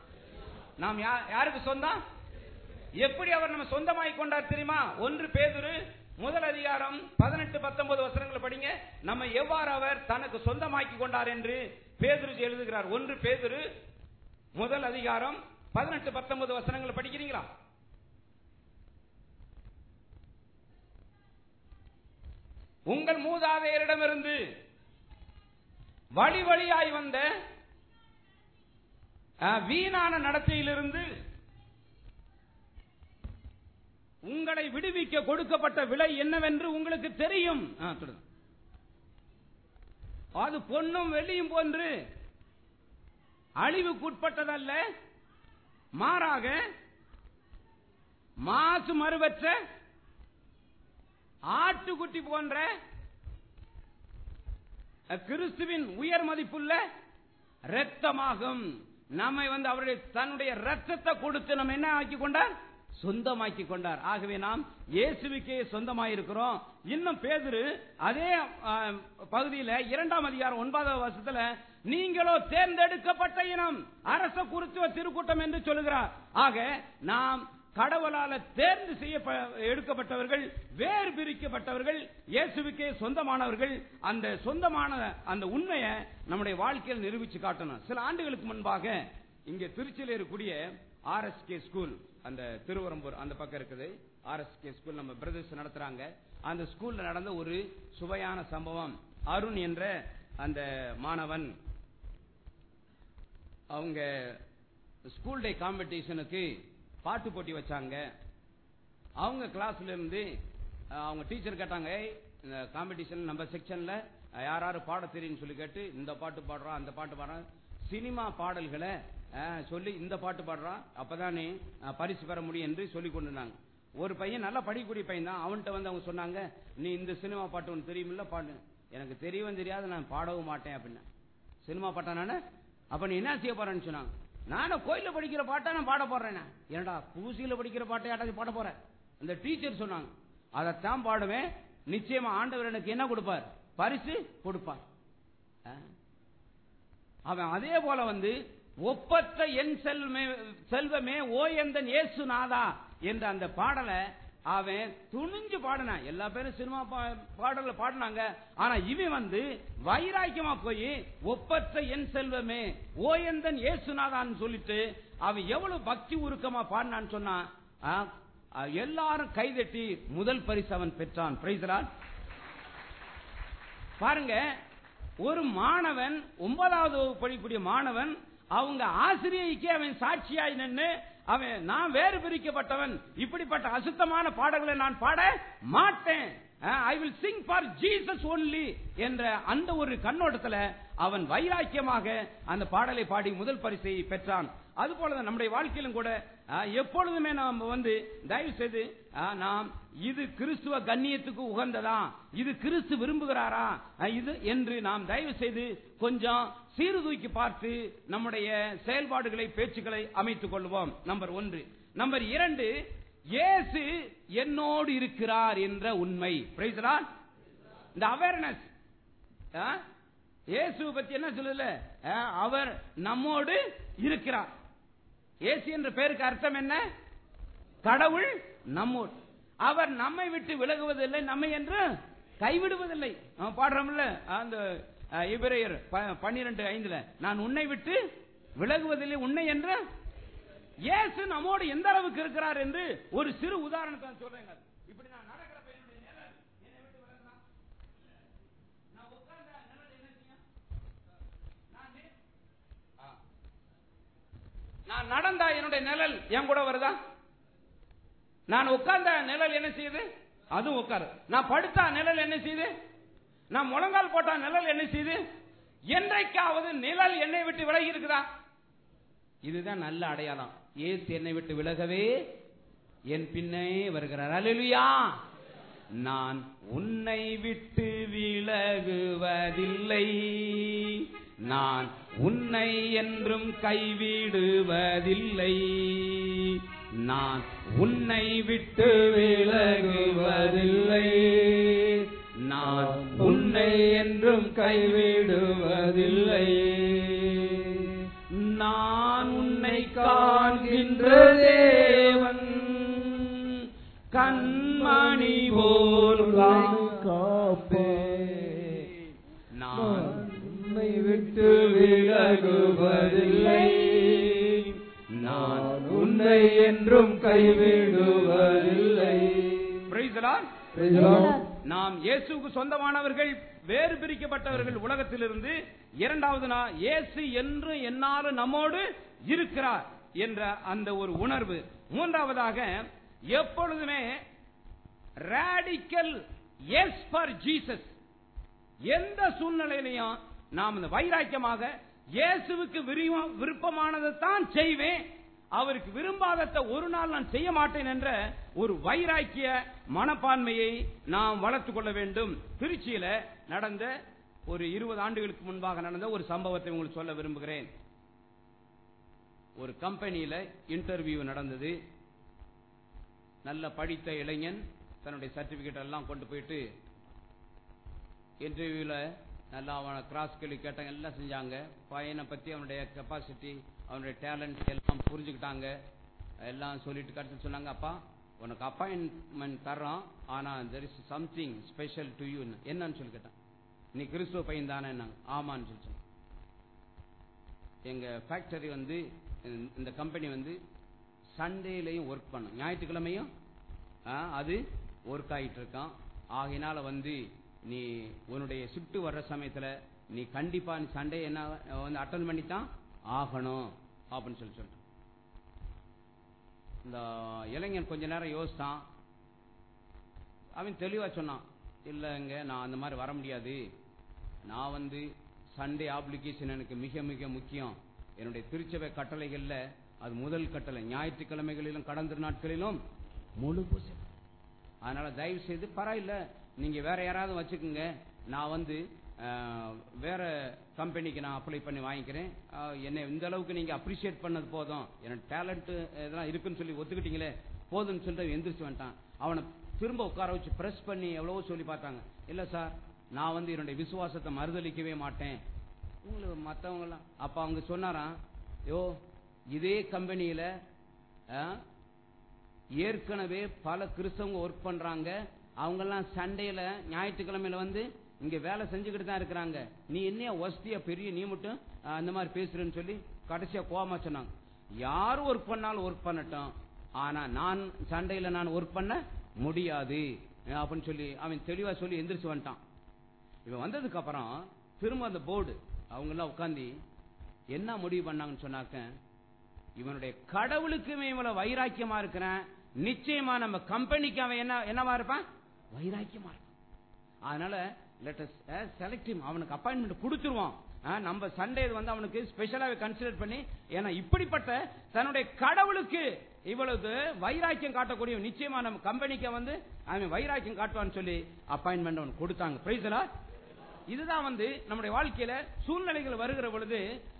Speaker 3: நாம் யா- யாருக்கு சொந்தம் எப்படி அவர் நம்ம சொந்தமாய் கொண்டார் தெரியுமா ஒன்று பேதுரு முதல் அதிகாரம் பதினெட்டு பத்தொன்பது வசனங்களை படிங்க நம்ம எவ்வாறு அவர் தனக்கு சொந்தமாக்கி கொண்டார் என்று பேதுரு எழுதுகிறார் ஒன்று பேதுரு முதல் அதிகாரம் பதினெட்டு பத்தொன்பது வசனங்களை படிக்கிறீங்களா உங்கள் மூதாதையரிடமிருந்து வழி வழியாய் வந்த அஹ், வீணான நடத்தையிலிருந்து உங்களை விடுவிக்க கொடுக்கப்பட்ட விலை என்னவென்று உங்களுக்கு தெரியும் ஆ, தொடருங்க. அது பொன்னும் வெள்ளியும் போன்று அழிவுக்குட்பட்டதல்ல மாறாக மாசு மறுவற்ற ஆட்டுக்குட்டி போன்ற கிறிஸ்துவின் உயர் மதிப்புள்ள ரத்தமாகும் நம்மை வந்து அவருடைய தன்னுடைய ரத்தத்தை கொடுத்து நம்ம என்ன ஆக்கி கொண்டார் சொந்தமாக்கி கொண்டார் ஆகவே நாம் இயேசுவுக்கே சொந்தமாயிருக்கிறோம் இன்னும் பேதுரு அதே ஆ, பகுதியில இரண்டாம் அதிகாரம் ஒன்பதாவது வருஷத்துல நீங்களோ தேர்ந்தெடுக்கப்பட்ட இனம் அரச குருத்துவ திருக்கூட்டம் என்று சொல்லுகிறார் ஆக நாம் கடவுளால தேர்ந்து செய்ய எடுக்கப்பட்டவர்கள் வேறு பிரிக்கப்பட்டவர்கள் இயேசுவுக்கே சொந்தமானவர்கள் அந்த சொந்தமான அந்த உண்மையை நம்முடைய வாழ்க்கையில் நிரூபிச்சு காட்டணும் சில ஆண்டுகளுக்கு முன்பாக இங்க திருச்சியில் இருக்கக்கூடிய ஆர்எஸ்கே ஸ்கூல் அந்த திருவரம்பூர் அந்த பக்கம் இருக்குது ஆர்எஸ்கே ஸ்கூல் நம்ம பிரதர்ஸ் நடத்துறாங்க அந்த ஸ்கூல்ல நடந்த ஒரு சுவையான சம்பவம் அருண் என்ற அந்த மாணவன் அவங்க ஸ்கூல் டே காம்படிஷனுக்கு பாட்டு போட்டி வச்சாங்க அவங்க கிளாஸ்ல இருந்து அஹ், அவங்க டீச்சர் கேட்டாங்க "ஏய், இந்த காம்படிஷன் நம்ம செக்ஷன்ல யார் யாரு பாட தெரியும்னு சொல்லி கேட்டு இந்த பாட்டு பாடுறான் அந்த பாட்டு பாடுறான் சினிமா பாடல்களை அஹ், சொல்லி இந்த பாட்டு பாடுறான் அப்பதான் நீ அஹ், பரிசு பெற முடியும் என்று சொல்லி கொண்டிருந்தாங்க ஒரு பையன் நல்லா படிக்கக்கூடிய பையன் தான் அவன்கிட்ட வந்து அவங்க சொன்னாங்க நீ இந்த சினிமா பாட்டு உனக்கு தெரியுமில்ல பாடு எனக்கு தெரியவும் தெரியாது நான் பாடவும் மாட்டேன் அப்படின்னா சினிமா பாட்டா நானு அப்ப நீ என்ன செய்ய போறேன்னு சொன்னாங்க நானும் கோயில்ல படிக்கிற பாட்டா நான் பாட போறேன் ஏன்டா பூசியில படிக்கிற பாட்டை யாட்டாச்சும் பாட போறேன் அந்த டீச்சர் சொன்னாங்க அதைத்தான் பாடுவேன் நிச்சயமா ஆண்டவர் எனக்கு என்ன கொடுப்பார் பரிசு கொடுப்பார் ஆ. அவன் அதே போல வந்து ஒப்பற்ற என் செல்வமே செல்வமே ஓ எந்தன் இயேசு நாதா என்ற அந்த பாடலை அவன் துணிஞ்சு பாடினான் எல்லா பேரும் சினிமா பா- பாடல்ல பாடினாங்க ஆனா இவன் வந்து வைராக்கியமா போய் ஒப்பற்ற என் செல்வமே ஓ எந்தன் இயேசுநாதான்னு சொல்லிட்டு அவன் எவ்வளவு பக்தி உருக்கமா பாடினான்னு சொன்னா ஆ, ஆ, எல்லாரும் கைதட்டி முதல் பரிசு அவன் பெற்றான் பிரைசலான் பாருங்க ஒரு மாணவன் ஒன்பதாவது வகுப்பு படிக்கக்கூடிய மாணவன் அவங்க ஆசிரியைக்கு அவன் சாட்சியாய் நின்று அவன் நான் வேறு பிரிக்கப்பட்டவன் இப்படிப்பட்ட அசுத்தமான பாடல்களை நான் பாட மாட்டேன் I will sing for Jesus only என்ற அந்த ஒரு கண்ணோட்டத்துல அவன் வைராக்கியமாக அந்த பாடலை பாடி முதல் பரிசை பெற்றான் அதுபோல நம்முடைய வாழ்க்கையிலும் கூட அஹ், எப்பொழுதுமே நாம் வந்து தயவு செய்து அஹ், நாம் இது கிறிஸ்துவ கண்ணியத்துக்கு உகந்ததா இது கிறிஸ்து விரும்புகிறாரா அஹ், இது என்று நாம் தயவு செய்து கொஞ்சம் சீர்தூக்கி பார்த்து நம்முடைய செயல்பாடுகளை பேச்சுக்களை அமைத்துக் கொள்வோம் நம்பர் ஒன்று நம்பர் இரண்டு இயேசு என்னோடு இருக்கிறார் என்ற உண்மை Praise the Lord. இந்த அவேர்னஸ் இயேசு பத்தி என்ன சொல்லுதுல அஹ், அவர் நம்மோடு இருக்கிறார் இயேசு என்ற பேருக்கு அர்த்தம் என்ன கடவுள் நம்மோடு அவர் நம்மை விட்டு விலகுவதில்லை நம்மை என்று கைவிடுவதில்லை நம்ம பாடுறோம்ல அந்த அஹ், எபிரேயர் ப- பன்னிரண்டு ஐந்துல நான் உன்னை விட்டு விலகுவதில்லை உன்னை என்று இயேசு நம்மோடு எந்த அளவுக்கு இருக்கிறார் என்று ஒரு சிறு உதாரணத்தை நான் சொல்றேங்க இப்படி நான் நடக்கிறப்ப என்னுடைய நிழல் என்னை விட்டு விலகுதா? நான் உட்கார்ந்த நிழல் என்ன செய்யும்? நான் நே- ஆ. நான் நடந்தா என்னுடைய நிழல் என் கூட வருதா நான் உட்கார்ந்த நிழல் என்ன செய்யுது அதுவும் உட்காரு நான் படுத்தா நிழல் என்ன செய்யுது நான் முழங்கால் போட்டா நிழல் என்ன செய்யுது என்றைக்காவது நிழல் என்னை விட்டு விலகி இருக்குதா இதுதான் நல்ல அடையாளம் ஏசு என்னை விட்டு விலகவே என் பின்னே வருகிறார் அல்லேலூயா நான் உன்னை விட்டு விலகுவதில்லை நான் உன்னை என்றும் கைவிடுவதில்லை நான் உன்னை விட்டு விலகுவதில்லை நான் உன்னை என்றும் கைவிடுவதில்லை நான் உன்னை காண்கின்ற தேவன் கண்மணி போல் காப்பே நான்
Speaker 1: உன்னை விட்டு விலகுவதில்லை
Speaker 3: நான்
Speaker 1: உன்னை என்றும் கைவிடுவதில்லை
Speaker 3: Praise the Lord.
Speaker 1: Praise the Lord.
Speaker 3: நாம் இயேசுவுக்கு சொந்தமானவர்கள் வேறு பிரிக்கப்பட்டவர்கள் உலகத்திலிருந்து இரண்டாவது நா- இயேசு என்று என்னாலும் நம்மோடு இருக்கிறார் என்ற அந்த ஒரு உணர்வு மூன்றாவதாக எப்பொழுதுமே ராடிக்கல் எஸ் ஃபார் ஜீசஸ் எந்த சூழ்நிலையிலையும் நாம் இந்த வைராக்கியமாக இயேசுவுக்கு விரும்ப- விருப்பமானதைத்தான் செய்வேன் அவருக்கு விரும்பாததை ஒரு நாள் நான் செய்ய மாட்டேன் என்ற ஒரு வைராக்கிய மனப்பான்மையை நாம் வளர்த்துக் கொள்ள வேண்டும் திருச்சியில நடந்த ஒரு இருபது ஆண்டுகளுக்கு முன்பாக நடந்த ஒரு சம்பவத்தை உங்களுக்கு சொல்ல விரும்புகிறேன் ஒரு கம்பெனியில இன்டர்வியூ நடந்தது நல்ல படித்த இளைஞன் தன்னுடைய சர்டிபிகேட் எல்லாம் கொண்டு போயிட்டு இன்டர்வியூல நல்லா அவனை கிராஸ் கேள்வி கேட்டாங்க எல்லாம் செஞ்சாங்க பையனை பத்தி அவனுடைய கெப்பாசிட்டி அவனுடைய டேலண்ட் எல்லாம் புரிஞ்சுக்கிட்டாங்க எல்லாம் சொல்லிட்டு கடைசி சொன்னாங்க அப்பா உனக்கு அப்பாயின்மெண்ட் தர்றோம் ஆனா there is something special to you என்னன்னு சொல்லி கேட்டான் நீ கிறிஸ்துவ பையன் தானே ஆமான்னு சொல்லி சொன்னான். எங்க ஃபேக்டரி வந்து இந்த- இந்த கம்பெனி வந்து சண்டேலையும் ஒர்க் பண்ணும் ஞாயிற்றுக்கிழமையும் ஆ, அது ஒர்க் ஆகிட்டு இருக்கான் ஆகையினால வந்து நீ உன்னுடைய ஷிஃப்ட் வர்ற சமயத்துல நீ கண்டிப்பா நீ சண்டே என்ன வந்து அட்டன் பண்ணித்தான் ஆகணும் அப்படின்னு சொல்லி சொல்லிட்டு இந்த இளைஞன் கொஞ்ச நேரம் யோசித்தான் அவன் தெளிவா சொன்னான் இல்லைங்க நான் அந்த மாதிரி வர முடியாது நான் வந்து சண்டே ஆப்ளிகேஷன் எனக்கு மிக மிக முக்கியம் என்னுடைய திருச்சபை கட்டளைகள்ல அது முதல் கட்டளை ஞாயிற்றுக்கிழமைகளிலும் கடந்த நாட்களிலும் முழு பூசை அதனால தயவு செய்து பரவாயில்ல நீங்க வேற யாராவது வச்சுக்கோங்க நான் வந்து அஹ், வேற கம்பெனிக்கு நான் அப்ளை பண்ணி வாங்கிக்கிறேன் அஹ், என்னை இந்த அளவுக்கு நீங்க அப்ரிஷியேட் பண்ணது போதும் எனக்கு டேலண்ட் இதெல்லாம் இருக்குன்னு சொல்லி ஒத்துக்கிட்டீங்களே போதும்னு சொல்லிட்டு எந்திரிச்சு வந்துட்டான் அவனை திரும்ப உட்கார வச்சு பிரஸ் பண்ணி எவ்வளவோ சொல்லி பார்த்தாங்க இல்ல சார் நான் வந்து என்னுடைய விசுவாசத்தை மறுதளிக்கவே மாட்டேன் உங்களுக்கு மத்தவங்க எல்லாம் அப்ப அவங்க சொன்னாராம் யோ இதே கம்பெனியில ஆ, ஏற்கனவே பல கிறிஸ்தவங்க ஒர்க் பண்றாங்க அவங்கெல்லாம் சண்டேல ஞாயிற்றுக்கிழமையில வந்து இங்க வேலை செஞ்சுக்கிட்டு தான் இருக்கிறாங்க நீ என்ன வசதியா பெரிய நீ மட்டும் ஆ, அந்த மாதிரி பேசுறேன்னு சொல்லி கடைசியா கோவமா சொன்னாங்க யாரும் ஒர்க் பண்ணாலும் ஒர்க் பண்ணட்டும் ஆனா நான் சண்டையில நான் ஒர்க் பண்ண முடியாது அப்படின்னு சொல்லி அவன் தெளிவா சொல்லி எந்திரிச்சு வந்துட்டான் இவன் வந்ததுக்கு அப்புறம் திரும்ப அந்த போர்டு அவங்க எல்லாம் உட்காந்து என்ன முடிவு பண்ணாங்கன்னு சொன்னாக்க இவனுடைய கடவுளுக்குமே இவ்வளவு வைராக்கியமா இருக்கிறான் நிச்சயமா நம்ம கம்பெனிக்கு அவன் என்ன என்னவா இருப்பான் வைராக்கியமா இருப்பான் அதனால லெட்டஸ் செலக்ட் அவனுக்கு அப்பாயின்மெண்ட் கொடுத்துருவோம் ஆ, நம்ம சண்டே வந்து அவனுக்கு ஸ்பெஷலாவே கன்சிடர் பண்ணி ஏன்னா இப்படிப்பட்ட தன்னுடைய கடவுளுக்கு இவ்வளவு வைராக்கியம் காட்டக்கூடிய நிச்சயமா நம்ம கம்பெனிக்கு வந்து அவன் வைராக்கியம் காட்டுவான்னு சொல்லி அப்பாயின்மெண்ட் அவனுக்கு கொடுத்தாங்க பிரைஸ்லா இதுதான் வந்து நம்முடைய வாழ்க்கையில சூழ்நிலைகள் வருகிற பொழுது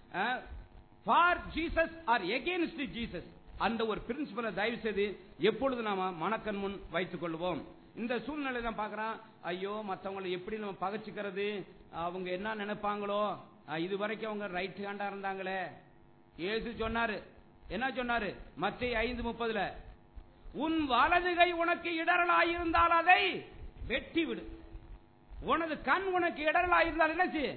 Speaker 3: for Jesus or against Jesus அந்த ஒரு பிரின்சிபலை தயவு செய்து எப்பொழுது நாம மனக்கண் முன் வைத்துக் கொள்வோம் இந்த சூழ்நிலை தான் பாக்குறான் ஐயோ மத்தவங்களை எப்படி நம்ம பகச்சிக்கிறது அவங்க என்ன நினைப்பாங்களோ அஹ், இது வரைக்கும் அவங்க ரைட் ஹேண்டா இருந்தாங்களே ஏசு சொன்னாரு என்ன சொன்னாரு மத்திய ஐந்து முப்பதுல உன் வலது கை உனக்கு இடரலாயிருந்தால் அதை வெட்டி விடு உனது கண் உனக்கு இடரலாயிருந்தால் என்ன செய்ய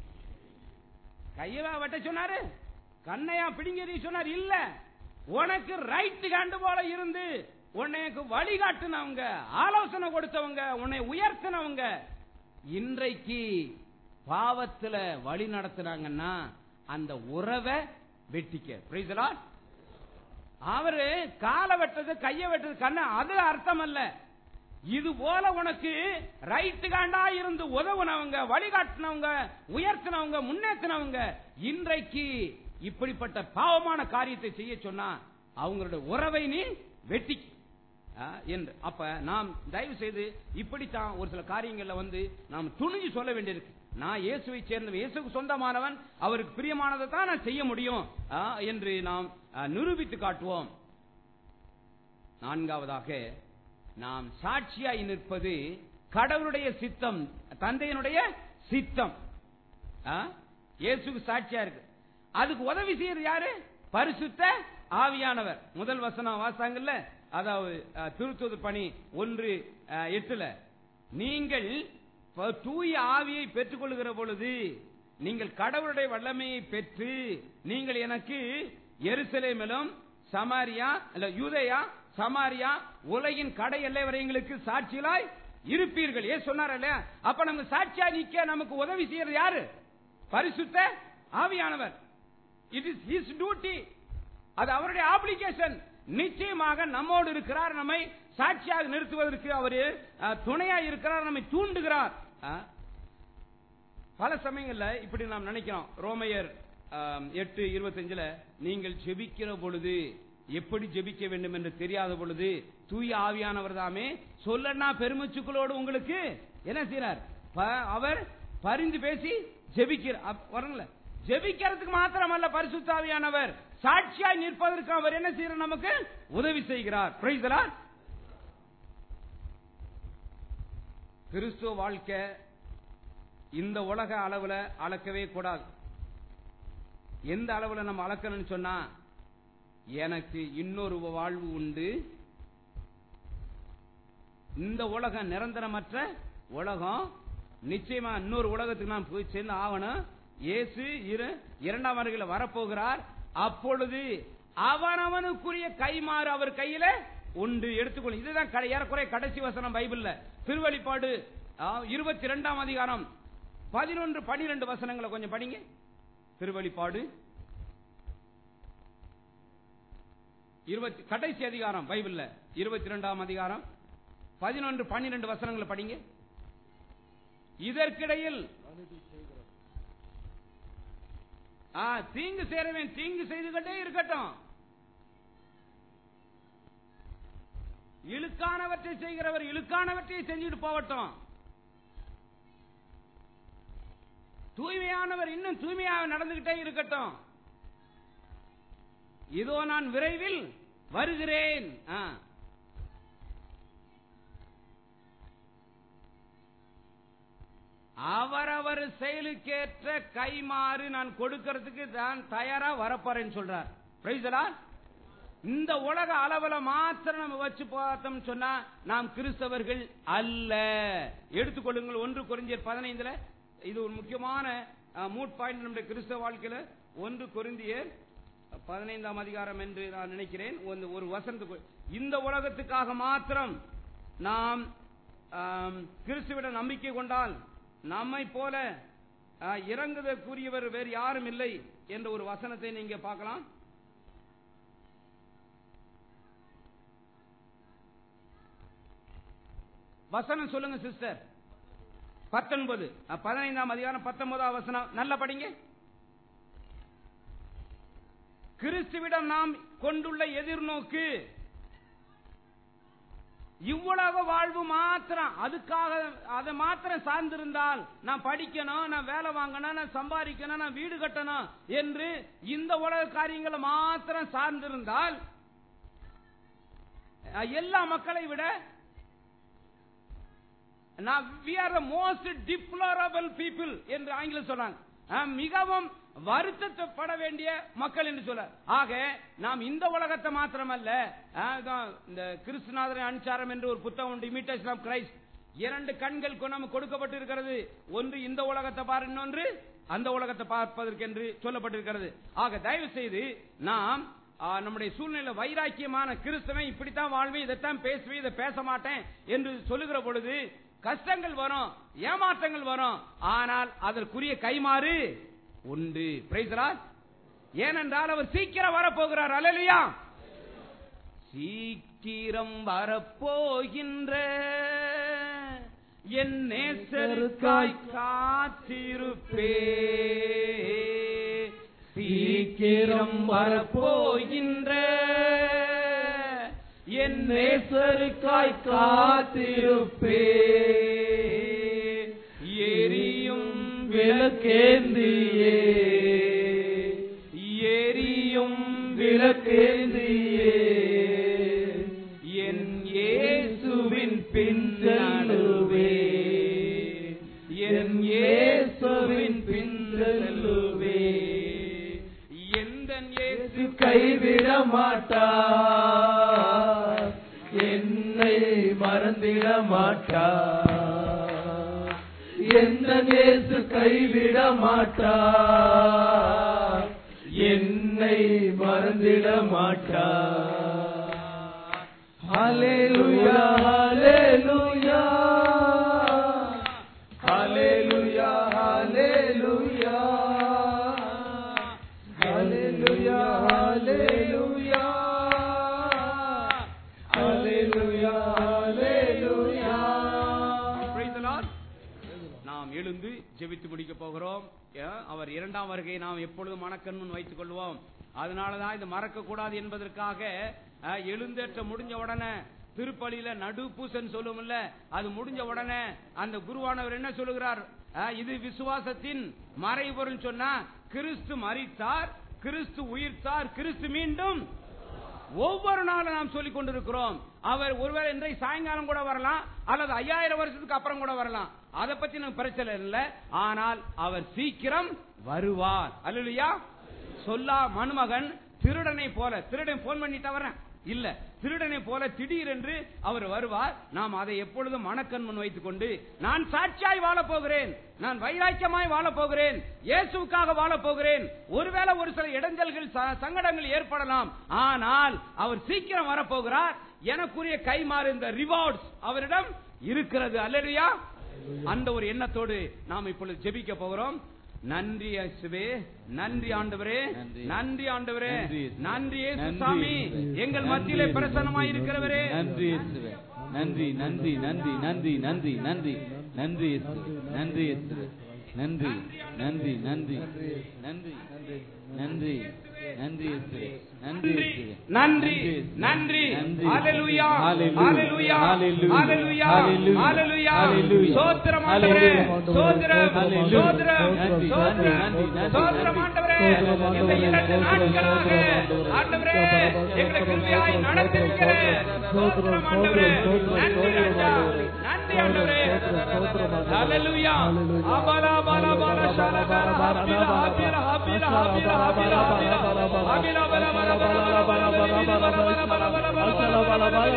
Speaker 3: கையவா வெட்ட சொன்னாரு கண்ணையா பிடிங்கறி சொன்னார் இல்ல உனக்கு ரைட் ஹேண்ட் போல இருந்து உனக்கு வழிகாட்டுனவங்க ஆலோசனை கொடுத்தவங்க உன்னை உயர்த்தினவங்க இன்றைக்கு பாவத்துல வழி நடத்துனாங்கன்னா அந்த உறவை வெட்டிக்க Praise the Lord. அவரு காலை வெட்டது கைய வெட்டது கண்ண அது அர்த்தம் அல்ல இது போல உனக்கு ரைட்டு காண்டா இருந்து உதவுனவங்க வழிகாட்டினவங்க உயர்த்தினவங்க முன்னேற்றினவங்க இன்றைக்கு இப்படிப்பட்ட பாவமான காரியத்தை செய்ய சொன்னா அவங்களுடைய உறவை நீ வெட்டி என்று அப்ப நாம் தயவு செய்து இப்படித்தான் ஒரு சில காரியங்கள்ல வந்து நாம் துணிஞ்சு சொல்ல வேண்டியிருக்கு நான் இயேசுவை சேர்ந்தவன் இயேசுக்கு சொந்தமானவன் அவருக்கு பிரியமானதை தான் நான் செய்ய முடியும் ஆ, என்று நாம் ஆ, நிரூபித்து காட்டுவோம் நான்காவதாக நாம் சாட்சியாய் நிற்பது கடவுளுடைய சித்தம் தந்தையினுடைய சித்தம் ஆ? இயேசுக்கு சாட்சியா இருக்கு அதுக்கு உதவி செய்யறது யாரு பரிசுத்த ஆவியானவர் முதல் வசனம் வாசாங்கல்ல அதாவது அஹ், திருத்துவது பணி ஒன்று அஹ், எட்டுல நீங்கள் ப- தூய ஆவியை பெற்றுக்கொள்கிற பொழுது நீங்கள் கடவுளுடைய வல்லமையை பெற்று நீங்கள் எனக்கு எருசலேமிலும் சமாரியா இல்ல யூதேயா சமாரியா உலகின் கடை எல்லை வரை எங்களுக்கு சாட்சிகளாய் இருப்பீர்கள் ஏன் சொன்னார் இல்லையா அப்ப நமக்கு சாட்சியா நிக்க நமக்கு உதவி செய்யறது யாரு பரிசுத்த ஆவியானவர் இட் இஸ் ஹிஸ் டியூட்டி அது அவருடைய ஆப்ளிகேஷன் நிச்சயமாக நம்மோடு இருக்கிறார் நம்மை சாட்சியாக நிறுத்துவதற்கு அவர் துணையா இருக்கிறார் நம்மை தூண்டுகிறார் அஹ், பல சமயங்கள்ல இப்படி நாம் நினைக்கிறோம் ரோமையர் ஆம், எட்டு இருபத்தஞ்சுல நீங்கள் ஜெபிக்கிற பொழுது எப்படி ஜெபிக்க வேண்டும் என்று தெரியாத பொழுது தூய ஆவியானவர் தாமே சொல்லனா பெருமிச்சுக்களோடு உங்களுக்கு என்ன செய்றார் ப- அவர் பரிந்து பேசி ஜெபிக்கிற அப்- வரங்கள ஜெபிக்கிறதுக்கு மாத்திரமல்ல பரிசுத்த ஆவியானவர் சாட்சியாய் நிற்பதற்கு அவர் என்ன செய்யறார் நமக்கு உதவி செய்கிறார் Praise the Lord. கிறிஸ்துவ வாழ்க்கை இந்த உலக அளவுல அளக்கவே கூடாது எந்த அளவுல நம்ம அளக்கணும்னு சொன்னா எனக்கு இன்னொரு வாழ்வு உண்டு இந்த உலகம் நிரந்தரமற்ற உலகம் நிச்சயமா இன்னொரு உலகத்துக்கு நாம் போய் சேர்ந்து ஆகணும் இயேசு இரு இரண்டாம் வருகையில் வரப்போகிறார் அப்பொழுது அவனவனுக்குரிய கைமாறு அவர் கையில உண்டு எடுத்துக்கொள்ளும் இதுதான் கடை- ஏறக்குறைய கடைசி வசனம் பைபிள்ல திருவழிப்பாடு இருபத்தி ரெண்டாம் அதிகாரம் பதினொன்று பனிரெண்டு வசனங்களை கொஞ்சம் படிங்க திருவழிப்பாடு இருபத்தி கடைசி அதிகாரம் பைபிள்ல இருபத்தி ரெண்டாம் அதிகாரம் பதினொன்று பன்னிரண்டு வசனங்களை படிங்க இதற்கிடையில் ஆ, தீங்கு சேரவேன் தீங்கு செய்து கொண்டே இருக்கட்டும் இழுக்கானவற்றை செய்கிறவர் இழுக்கானவற்றை செஞ்சுட்டு போகட்டும் தூய்மையானவர் இன்னும் தூய்மையாக நடந்துகிட்டே இருக்கட்டும் இதோ நான் விரைவில் வருகிறேன் ஆ. அவரவர் செயலுக்கேற்ற கைமாறு நான் கொடுக்கறதுக்கு நான் தயாரா வரப்போறேன்னு சொல்றார் Praise the Lord. இந்த உலக அளவுல மாத்திரம் நம்ம வச்சு பார்த்தோம் சொன்னா நாம் கிறிஸ்தவர்கள் அல்ல எடுத்துக்கொள்ளுங்கள் ஒன்று குறிஞ்சியர் பதினைந்துல இது ஒரு முக்கியமான மூட் பாயிண்ட் நம்முடைய கிறிஸ்தவ வாழ்க்கையில ஒன்று கொரிந்தியர் பதினைந்தாம் அதிகாரம் என்று நான் நினைக்கிறேன் ஒரு- ஒரு வசனத்துக்கு இந்த உலகத்துக்காக மாத்திரம் நாம் ஆம், கிறிஸ்துவிட நம்பிக்கை கொண்டால் நம்மை போல ஆ, இறங்குதற்குரியவர் வேறு யாரும் இல்லை என்ற ஒரு வசனத்தை நீங்க பார்க்கலாம் வசனம் சொல்லுங்க சிஸ்டர் பத்தொன்பது அஹ், பதினைந்தாம் அதிகாரம் பத்தொன்பதாம் வசனம் நல்ல படிங்க கிறிஸ்துவிடம் நாம் கொண்டுள்ள எதிர்நோக்கு இவ்வளவு வாழ்வு மாத்திரம் அதுக்காக அதை மாத்திரம் சார்ந்திருந்தால் நான் படிக்கணும் நான் வேலை வாங்கணும் நான் சம்பாதிக்கணும் நான் வீடு கட்டணும் என்று இந்த உலக காரியங்களை மாத்திரம் சார்ந்திருந்தால் அஹ், எல்லா மக்களை விட நான் we are the most deplorable people என்று ஆங்கிலம் சொல்றாங்க அஹ், மிகவும் வருத்தப்பட வேண்டிய மக்கள் என்று சொல்ல ஆக நாம் இந்த உலகத்தை மாத்திரமல்ல அஹ், இதான் இந்த கிறிஸ்துநாதரின் அனுச்சாரம் என்று ஒரு புத்தகம் உண்டு இமிட்டேஷன் ஆஃப் கிரைஸ்ட் இரண்டு கண்கள் நமக்கு கொடுக்கப்பட்டிருக்கிறது ஒன்று இந்த உலகத்தை பாரு இன்னொன்று அந்த உலகத்தை பார்ப்பதற்கென்று சொல்லப்பட்டிருக்கிறது ஆக தயவு செய்து நாம் ஆ, நம்முடைய சூழ்நிலை வைராக்கியமான கிறிஸ்தவன் இப்படித்தான் வாழ்வேன் இதைத்தான் பேசுவேன் இதை பேச மாட்டேன் என்று சொல்லுகிற பொழுது கஷ்டங்கள் வரும் ஏமாற்றங்கள் வரும் ஆனால் அதற்குரிய கைமாறு உண்டு Praise the Lord. ஏனென்றால் அவர் சீக்கிரம் வரப்போகிறார் அல்லையா சீக்கிரம் வரப்போகின்ற என் நேசருக்காய் காத்திருப்பே சீக்கிரம் வரப்போகின்ற என் நேசருக்காய் காத்திருப்பே எரியும் விளக்கேந்தியே எரியும் விளக்கேந்தியே என் இயேசுவின் பின் செல்லுவே என் இயேசுவின் பின் செல்லுவே எந்த இயேசு
Speaker 1: கைவிட மாட்டார் என்னை மறந்திட மாட்டார் எந்த நேசு கைவிட மாட்டார் என்னை மறந்திட மாட்டார் ஹalleluya ஹalleluya ஹalleluya ஹalleluya ஹalleluya ஹalleluya ஹalleluya ஹalleluya
Speaker 3: Praise the Lord. நாம் எழுந்து ஜெபித்து முடிக்க போகிறோம் ஏன்? அவர் இரண்டாம் வருகை நாம் எப்பொழுதும் மனக்கண் முன் வைத்துக் கொள்வோம் அதனாலதான் இது மறக்க கூடாது என்பதற்காக அஹ், எழுந்தேற்ற முடிஞ்ச உடனே திருப்பலியில நடுப்பூசன் சொல்லுவோம்ல அது முடிஞ்ச உடனே அந்த குருவானவர் என்ன சொல்லுகிறார் அஹ், இது விசுவாசத்தின் மறைபொருள் சொன்னா கிறிஸ்து மரித்தார் கிறிஸ்து உயிர்த்தார் கிறிஸ்து மீண்டும் ஒவ்வொரு நாளும் நாம் சொல்லிக் கொண்டிருக்கிறோம் அவர் ஒருவேளை இன்றைக்கு சாயங்காலம் கூட வரலாம் அல்லது ஐயாயிரம் வருஷத்துக்கு அப்புறம் கூட வரலாம் அதை பத்தி நமக்கு பிரச்சனை இல்லை ஆனால் அவர் சீக்கிரம் வருவார் அல்லையா சொல்லா மணுமகன் திருடனை போல திருடன் போன் பண்ணிட்டா வரேன் இல்ல திருடனை போல திடீரென்று அவர் வருவார் நாம் அதை எப்பொழுதும் மனக்கண் முன் வைத்துக் கொண்டு நான் சாட்சியாய் வாழப் போகிறேன் நான் வைராக்கியமாய் வாழப் போகிறேன் இயேசுவுக்காக வாழப் போகிறேன் ஒருவேளை ஒரு சில இடைஞ்சல்கள் ச- சங்கடங்கள் ஏற்படலாம் ஆனால் அவர் சீக்கிரம் வரப்போகிறார் எனக்குரிய கைமாறு இந்த ரிவார்ட்ஸ் அவரிடம் இருக்கிறது அல்லையா அந்த ஒரு எண்ணத்தோடு நாம் இப்பொழுது ஜெபிக்க போகிறோம் நன்றி இயேசுவே நன்றி ஆண்டவரே
Speaker 1: நன்றி.
Speaker 3: நன்றி ஆண்டவரே
Speaker 1: நன்றி.
Speaker 3: நன்றி இயேசு
Speaker 1: நன்றி.
Speaker 3: சாமி எங்கள் மத்தியிலே பிரசன்னமாய் இருக்கிறவரே
Speaker 1: நன்றி இயேசுவே நன்றி நன்றி நன்றி நன்றி நன்றி நன்றி நன்றி இயேசுவே நன்றி இயேசுவே நன்றி நன்றி நன்றி நன்றி நன்றி நன்றி இயேசுவே நன்றி
Speaker 3: நன்றி
Speaker 1: இயேசுவே
Speaker 3: நன்றி நன்றி
Speaker 1: நன்றி.
Speaker 3: ஹalleluya
Speaker 1: Hallelujah.
Speaker 3: ஹalleluya
Speaker 1: Hallelujah.
Speaker 3: ஹalleluya
Speaker 1: Hallelujah.
Speaker 3: ஹalleluya
Speaker 1: Hallelujah.
Speaker 3: சோத்திரம் ஆண்டவரே
Speaker 1: Hallelujah.
Speaker 3: சோத்திரம்
Speaker 1: Hallelujah.
Speaker 3: சோத்திரம்
Speaker 1: நன்றி,
Speaker 3: சோத்திரம்
Speaker 1: நன்றி, நன்றி,
Speaker 3: சோத்திரம்
Speaker 1: நன்றி.
Speaker 3: ஆண்டவரே
Speaker 1: சோத்திரம்
Speaker 3: இந்த
Speaker 1: ஆண்டவரே.
Speaker 3: இரண்டு நாட்களாக ஆண்டவரே எங்களை கிருபையாய் நடத்திருக்கிற சோத்திரம் ஆண்டவரே நன்றி ராஜா நன்றி ஆண்டவரே ஹalleluya அபலா பலா பலா ஷலா பலா ஹபில ஹபில ஹபில ஹபில ஹபில ஹபில ஹபில பலா பலா பலா பலா பலா பலா பலா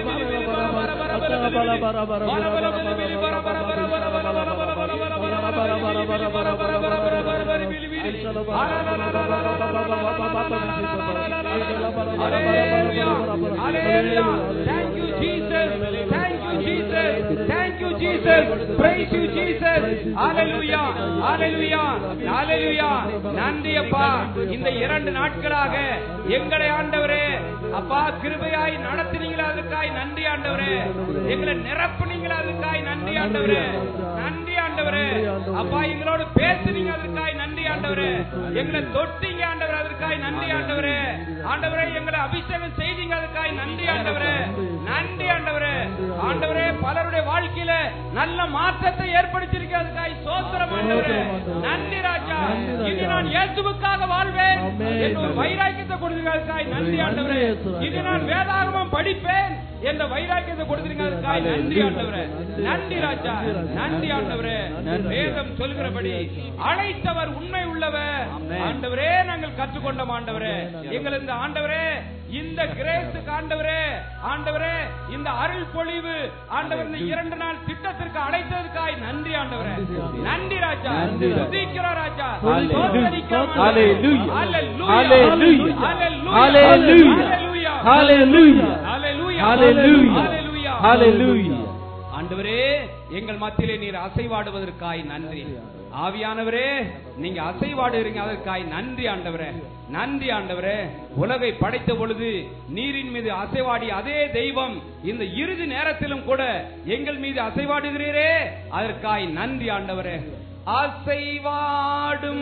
Speaker 3: Thank you, Jesus. Thank you, Jesus. Thank you, Jesus. Praise you, Jesus. Hallelujah. Hallelujah. Hallelujah. நன்றி அப்பா இந்த இரண்டு நாட்களாக எங்களை ஆண்டவரே அப்பா கிருபையாய் நடத்தினீங்களா அதுக்காய் நன்றி ஆண்டவரே எங்களை நிரப்புனீங்களா அதுக்காய் நன்றி ஆண்டவரே நன்றி ஆண்டவரே அப்பா எங்களோடு பேசுனீங்க அதற்காய் நன்றி ஆண்டவரே எங்களை தொட்டீங்க ஆண்டவரே அதற்காய் நன்றி ஆண்டவரே ஆண்டவரே எங்களை அபிஷேகம் செய்தீங்க அதுக்காய் நன்றி ஆண்டவரே நன்றி ஆண்டவரே ஆண்டவரே பலருடைய வாழ்க்கையில நல்ல மாற்றத்தை ஏற்படுத்தியிருக்க அதுக்காய் சோத்திரம் ஆண்டவரே நன்றி ராஜா இது நான் இயேசுவுக்காக வாழ்வேன் என்ற ஒரு வைராக்கியத்தை கொடுத்திருக்காய் நன்றி ஆண்டவரே இது நான் வேதாகமம் படிப்பேன் என்ற வைராக்கியத்தை கொடுத்திருக்காய் நன்றி ஆண்டவரே நன்றி ராஜா நன்றி ஆண்டவரே வேதம் சொல்கிறபடி அழைத்தவர் உண்மை உள்ளவர் ஆண்டவரே நாங்கள் கற்றுக்கொண்டோம் ஆண்டவரே எங்கள் இந்த ஆண்டவரே இந்த கிரேஸுக்கு ஆண்டவரே ஆண்டவரே இந்த அருள் பொழிவு ஆண்டவர் இந்த இரண்டு நாள் திட்டத்திற்கு அழைத்ததற்காய் நன்றி ஆண்டவரே நன்றி ராஜா
Speaker 1: நன்றி ராஜா.
Speaker 3: துதிக்கிறோம் ராஜா
Speaker 1: Hallelujah.
Speaker 3: ஸ்தோத்தரிக்கிறோம் ஆண்டவரே.
Speaker 1: Hallelujah.
Speaker 3: Hallelujah.
Speaker 1: Hallelujah.
Speaker 3: Hallelujah.
Speaker 1: Hallelujah.
Speaker 3: Hallelujah.
Speaker 1: Hallelujah.
Speaker 3: Hallelujah.
Speaker 1: Hallelujah.
Speaker 3: Hallelujah.
Speaker 1: Hallelujah.
Speaker 3: ஆண்டவரே எங்கள் மத்தியிலே நீர் அசைவாடுவதற்காய் நன்றி ஆவியானவரே நீங்க அசைவாடுறீங்க அதற்காய் நன்றி ஆண்டவரே நன்றி ஆண்டவரே உலகை படைத்த பொழுது நீரின் மீது அசைவாடி அதே தெய்வம் இந்த இறுதி நேரத்திலும் கூட எங்கள் மீது அசைவாடுகிறீரே அதற்காய் நன்றி ஆண்டவரே அசைவாடும்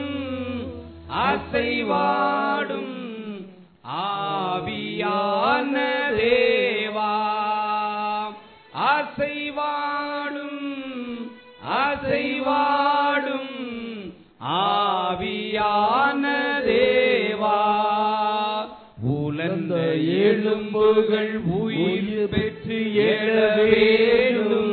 Speaker 3: அசைவாடும் ஆவியான தேவா அசைவாடும் அசைவாடும் ஆவியான தேவா உலர்ந்த எலும்புகள் உயிர் பெற்று எழ வேண்டும்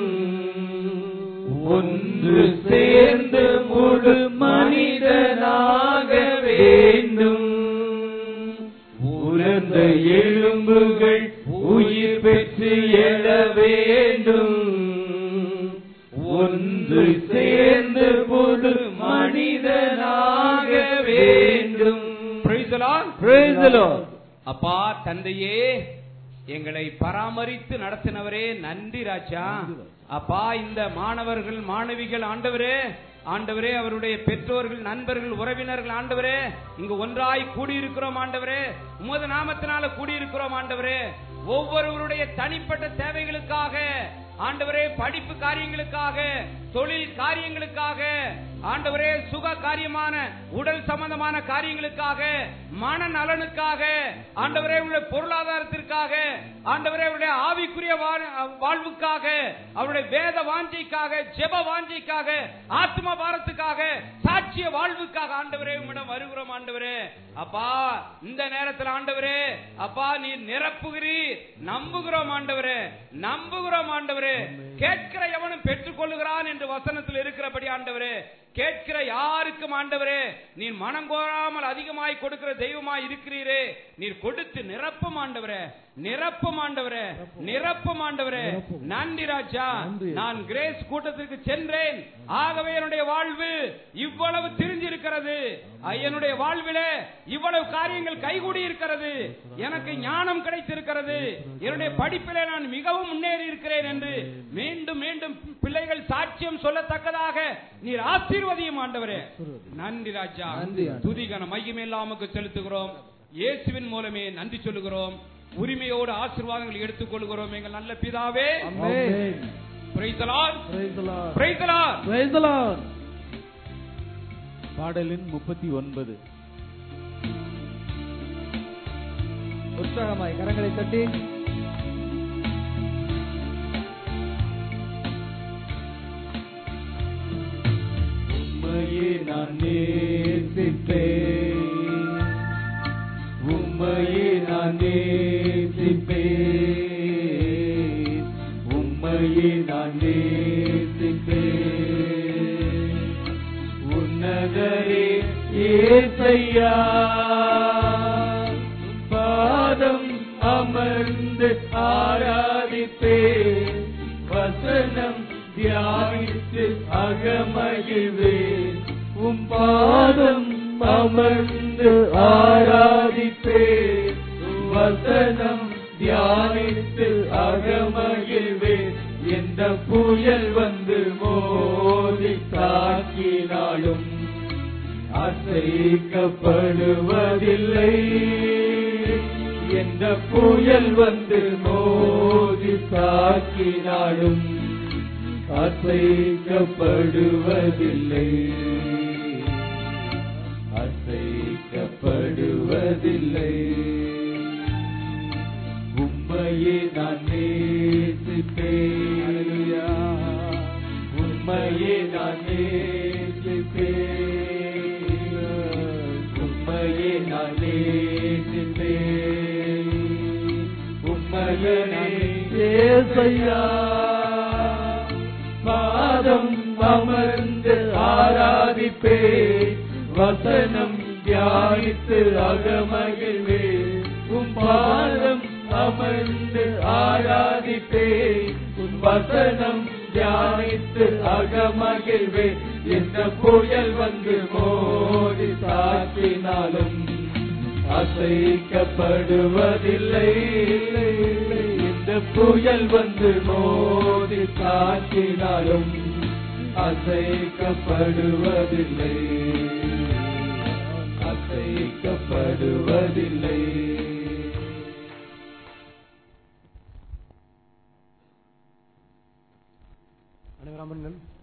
Speaker 3: ஒன்று சேர்ந்து முழு மனிதனாக வேண்டும் உலர்ந்த எலும்புகள் உயிர் பெற்று எழ வேண்டும் ஒன்று சேர்ந்து புது மனிதனாக வேண்டும் Praise the Lord.
Speaker 1: Praise the Lord.
Speaker 3: அப்பா தந்தையே எங்களை பராமரித்து நடத்தினவரே நன்றி ராஜா அப்பா இந்த மாணவர்கள் மாணவிகள் ஆண்டவரே ஆண்டவரே அவருடைய பெற்றோர்கள் நண்பர்கள் உறவினர்கள் ஆண்டவரே இங்கு ஒன்றாய் கூடியிருக்கிறோம் ஆண்டவரே உமது நாமத்தினால கூடியிருக்கிறோம் ஆண்டவரே ஒவ்வொருவருடைய தனிப்பட்ட தேவைகளுக்காக ஆண்டவரே படிப்பு காரியங்களுக்காக தொழில் காரியங்களுக்காக ஆண்டவரே சுக காரியமான உடல் சம்பந்தமான காரியங்களுக்காக மன நலனுக்காக ஆண்டவரே உள்ள பொருளாதாரத்திற்காக ஆண்டவரே அவருடைய ஆவிக்குரிய வா- வாழ்வுக்காக அவருடைய வேத வாஞ்சைக்காக ஜெப வாஞ்சைக்காக ஆத்ம பாரத்துக்காக சாட்சிய வாழ்வுக்காக ஆண்டவரே உம்மிடம் வருகிறோம் ஆண்டவரே அப்பா இந்த நேரத்தில் ஆண்டவரே அப்பா நீர் நிரப்புகிறீர் நம்புகிறோம் ஆண்டவரே நம்புகிறோம் ஆண்டவரே கேட்கிற எவனும் பெற்றுக் கொள்ளுகிறான் என்று வசனத்தில் இருக்கிறபடி ஆண்டவரே கேட்கிற யாருக்கும் ஆண்டவரே நீர் மனம் கோராமல் அதிகமாய் கொடுக்கிற தெய்வமாய் இருக்கிறீரே நீர் கொடுத்து நிரப்பும் ஆண்டவரே நிரப்பும் ஆண்டவரே நிரப்பும் ஆண்டவரே நன்றி ராஜா நான் கிரேஸ் கூட்டத்திற்கு சென்றேன் ஆகவே என்னுடைய வாழ்வு இவ்வளவு திரிஞ்சு இருக்கிறது என்னுடைய வாழ்விலே இவ்வளவு காரியங்கள் கைகூடி இருக்கிறது எனக்கு ஞானம் கிடைத்திருக்கிறது என்னுடைய படிப்பிலே நான் மிகவும் முன்னேறி இருக்கிறேன் என்று மீண்டும் மீண்டும் பிள்ளைகள் சாட்சியம் சொல்லத்தக்கதாக நீர் ஆசீர்வதியும் ஆண்டவரே நன்றி ராஜா துதிகன மையமேல்லாமுக்கு செலுத்துகிறோம் இயேசுவின் மூலமே நன்றி சொல்லுகிறோம் உரிமையோடு ஆசீர்வாதங்களை எடுத்துக் கொள்கிறோம் எங்கள் நல்ல பிதாவே
Speaker 4: Amen.
Speaker 3: Praise the Lord.
Speaker 4: Praise the Lord.
Speaker 3: Praise the Lord.
Speaker 4: Praise the Lord.
Speaker 1: பாடலின் முப்பத்தி ஒன்பது
Speaker 4: உற்சாகமாய் கரங்களை தட்டி
Speaker 1: உம்மையே நான் நேசிப்பேன் உம்மையே நான் நேசிப்பேன் உம்மையே நான் நேசிப்பேன் உன்னதரே ஏசையா பாதம் அமர்ந்து ஆராதிப்பேன் வசனம் தியானித்து அகமகிழ்வேன் உம் பாதம் அமர்ந்து ஆராதிப்பேன் வசனம் தியானித்து அகமகிழ்வேன் எந்த புயல் வந்து மோதி தாக்கினாலும் அசைக்கப்படுவதில்லை எந்த புயல் வந்து மோதி தாக்கினாலும் அசைக்கப்படுவதில்லை அசைக்கப்படுவதில்லை உம்மையே நான் நேசிப்பேன் உம்மையே நான் நேசிப்பேன் உம்மையே நான் நேசிப்பேன் உம்மையே நேசையா பாதம் அமர்ந்து ஆராதிப்பே வசனம் தியானித்து அகமகிழ்வே உம் பாதம் அமர்ந்து ஆராதிப்பே உன் வசனம் தியானித்து அகமகிழ்வே எந்த புயல் வந்து மோதி தாக்கினாலும் அசைக்கப்படுவதில்லை இந்த புயல் வந்து மோதி தாக்கினாலும் அசைக்கப்படுவதில்லை அசைக்கப்படுவதில்லை
Speaker 4: அனைவரும் அமருங்கள்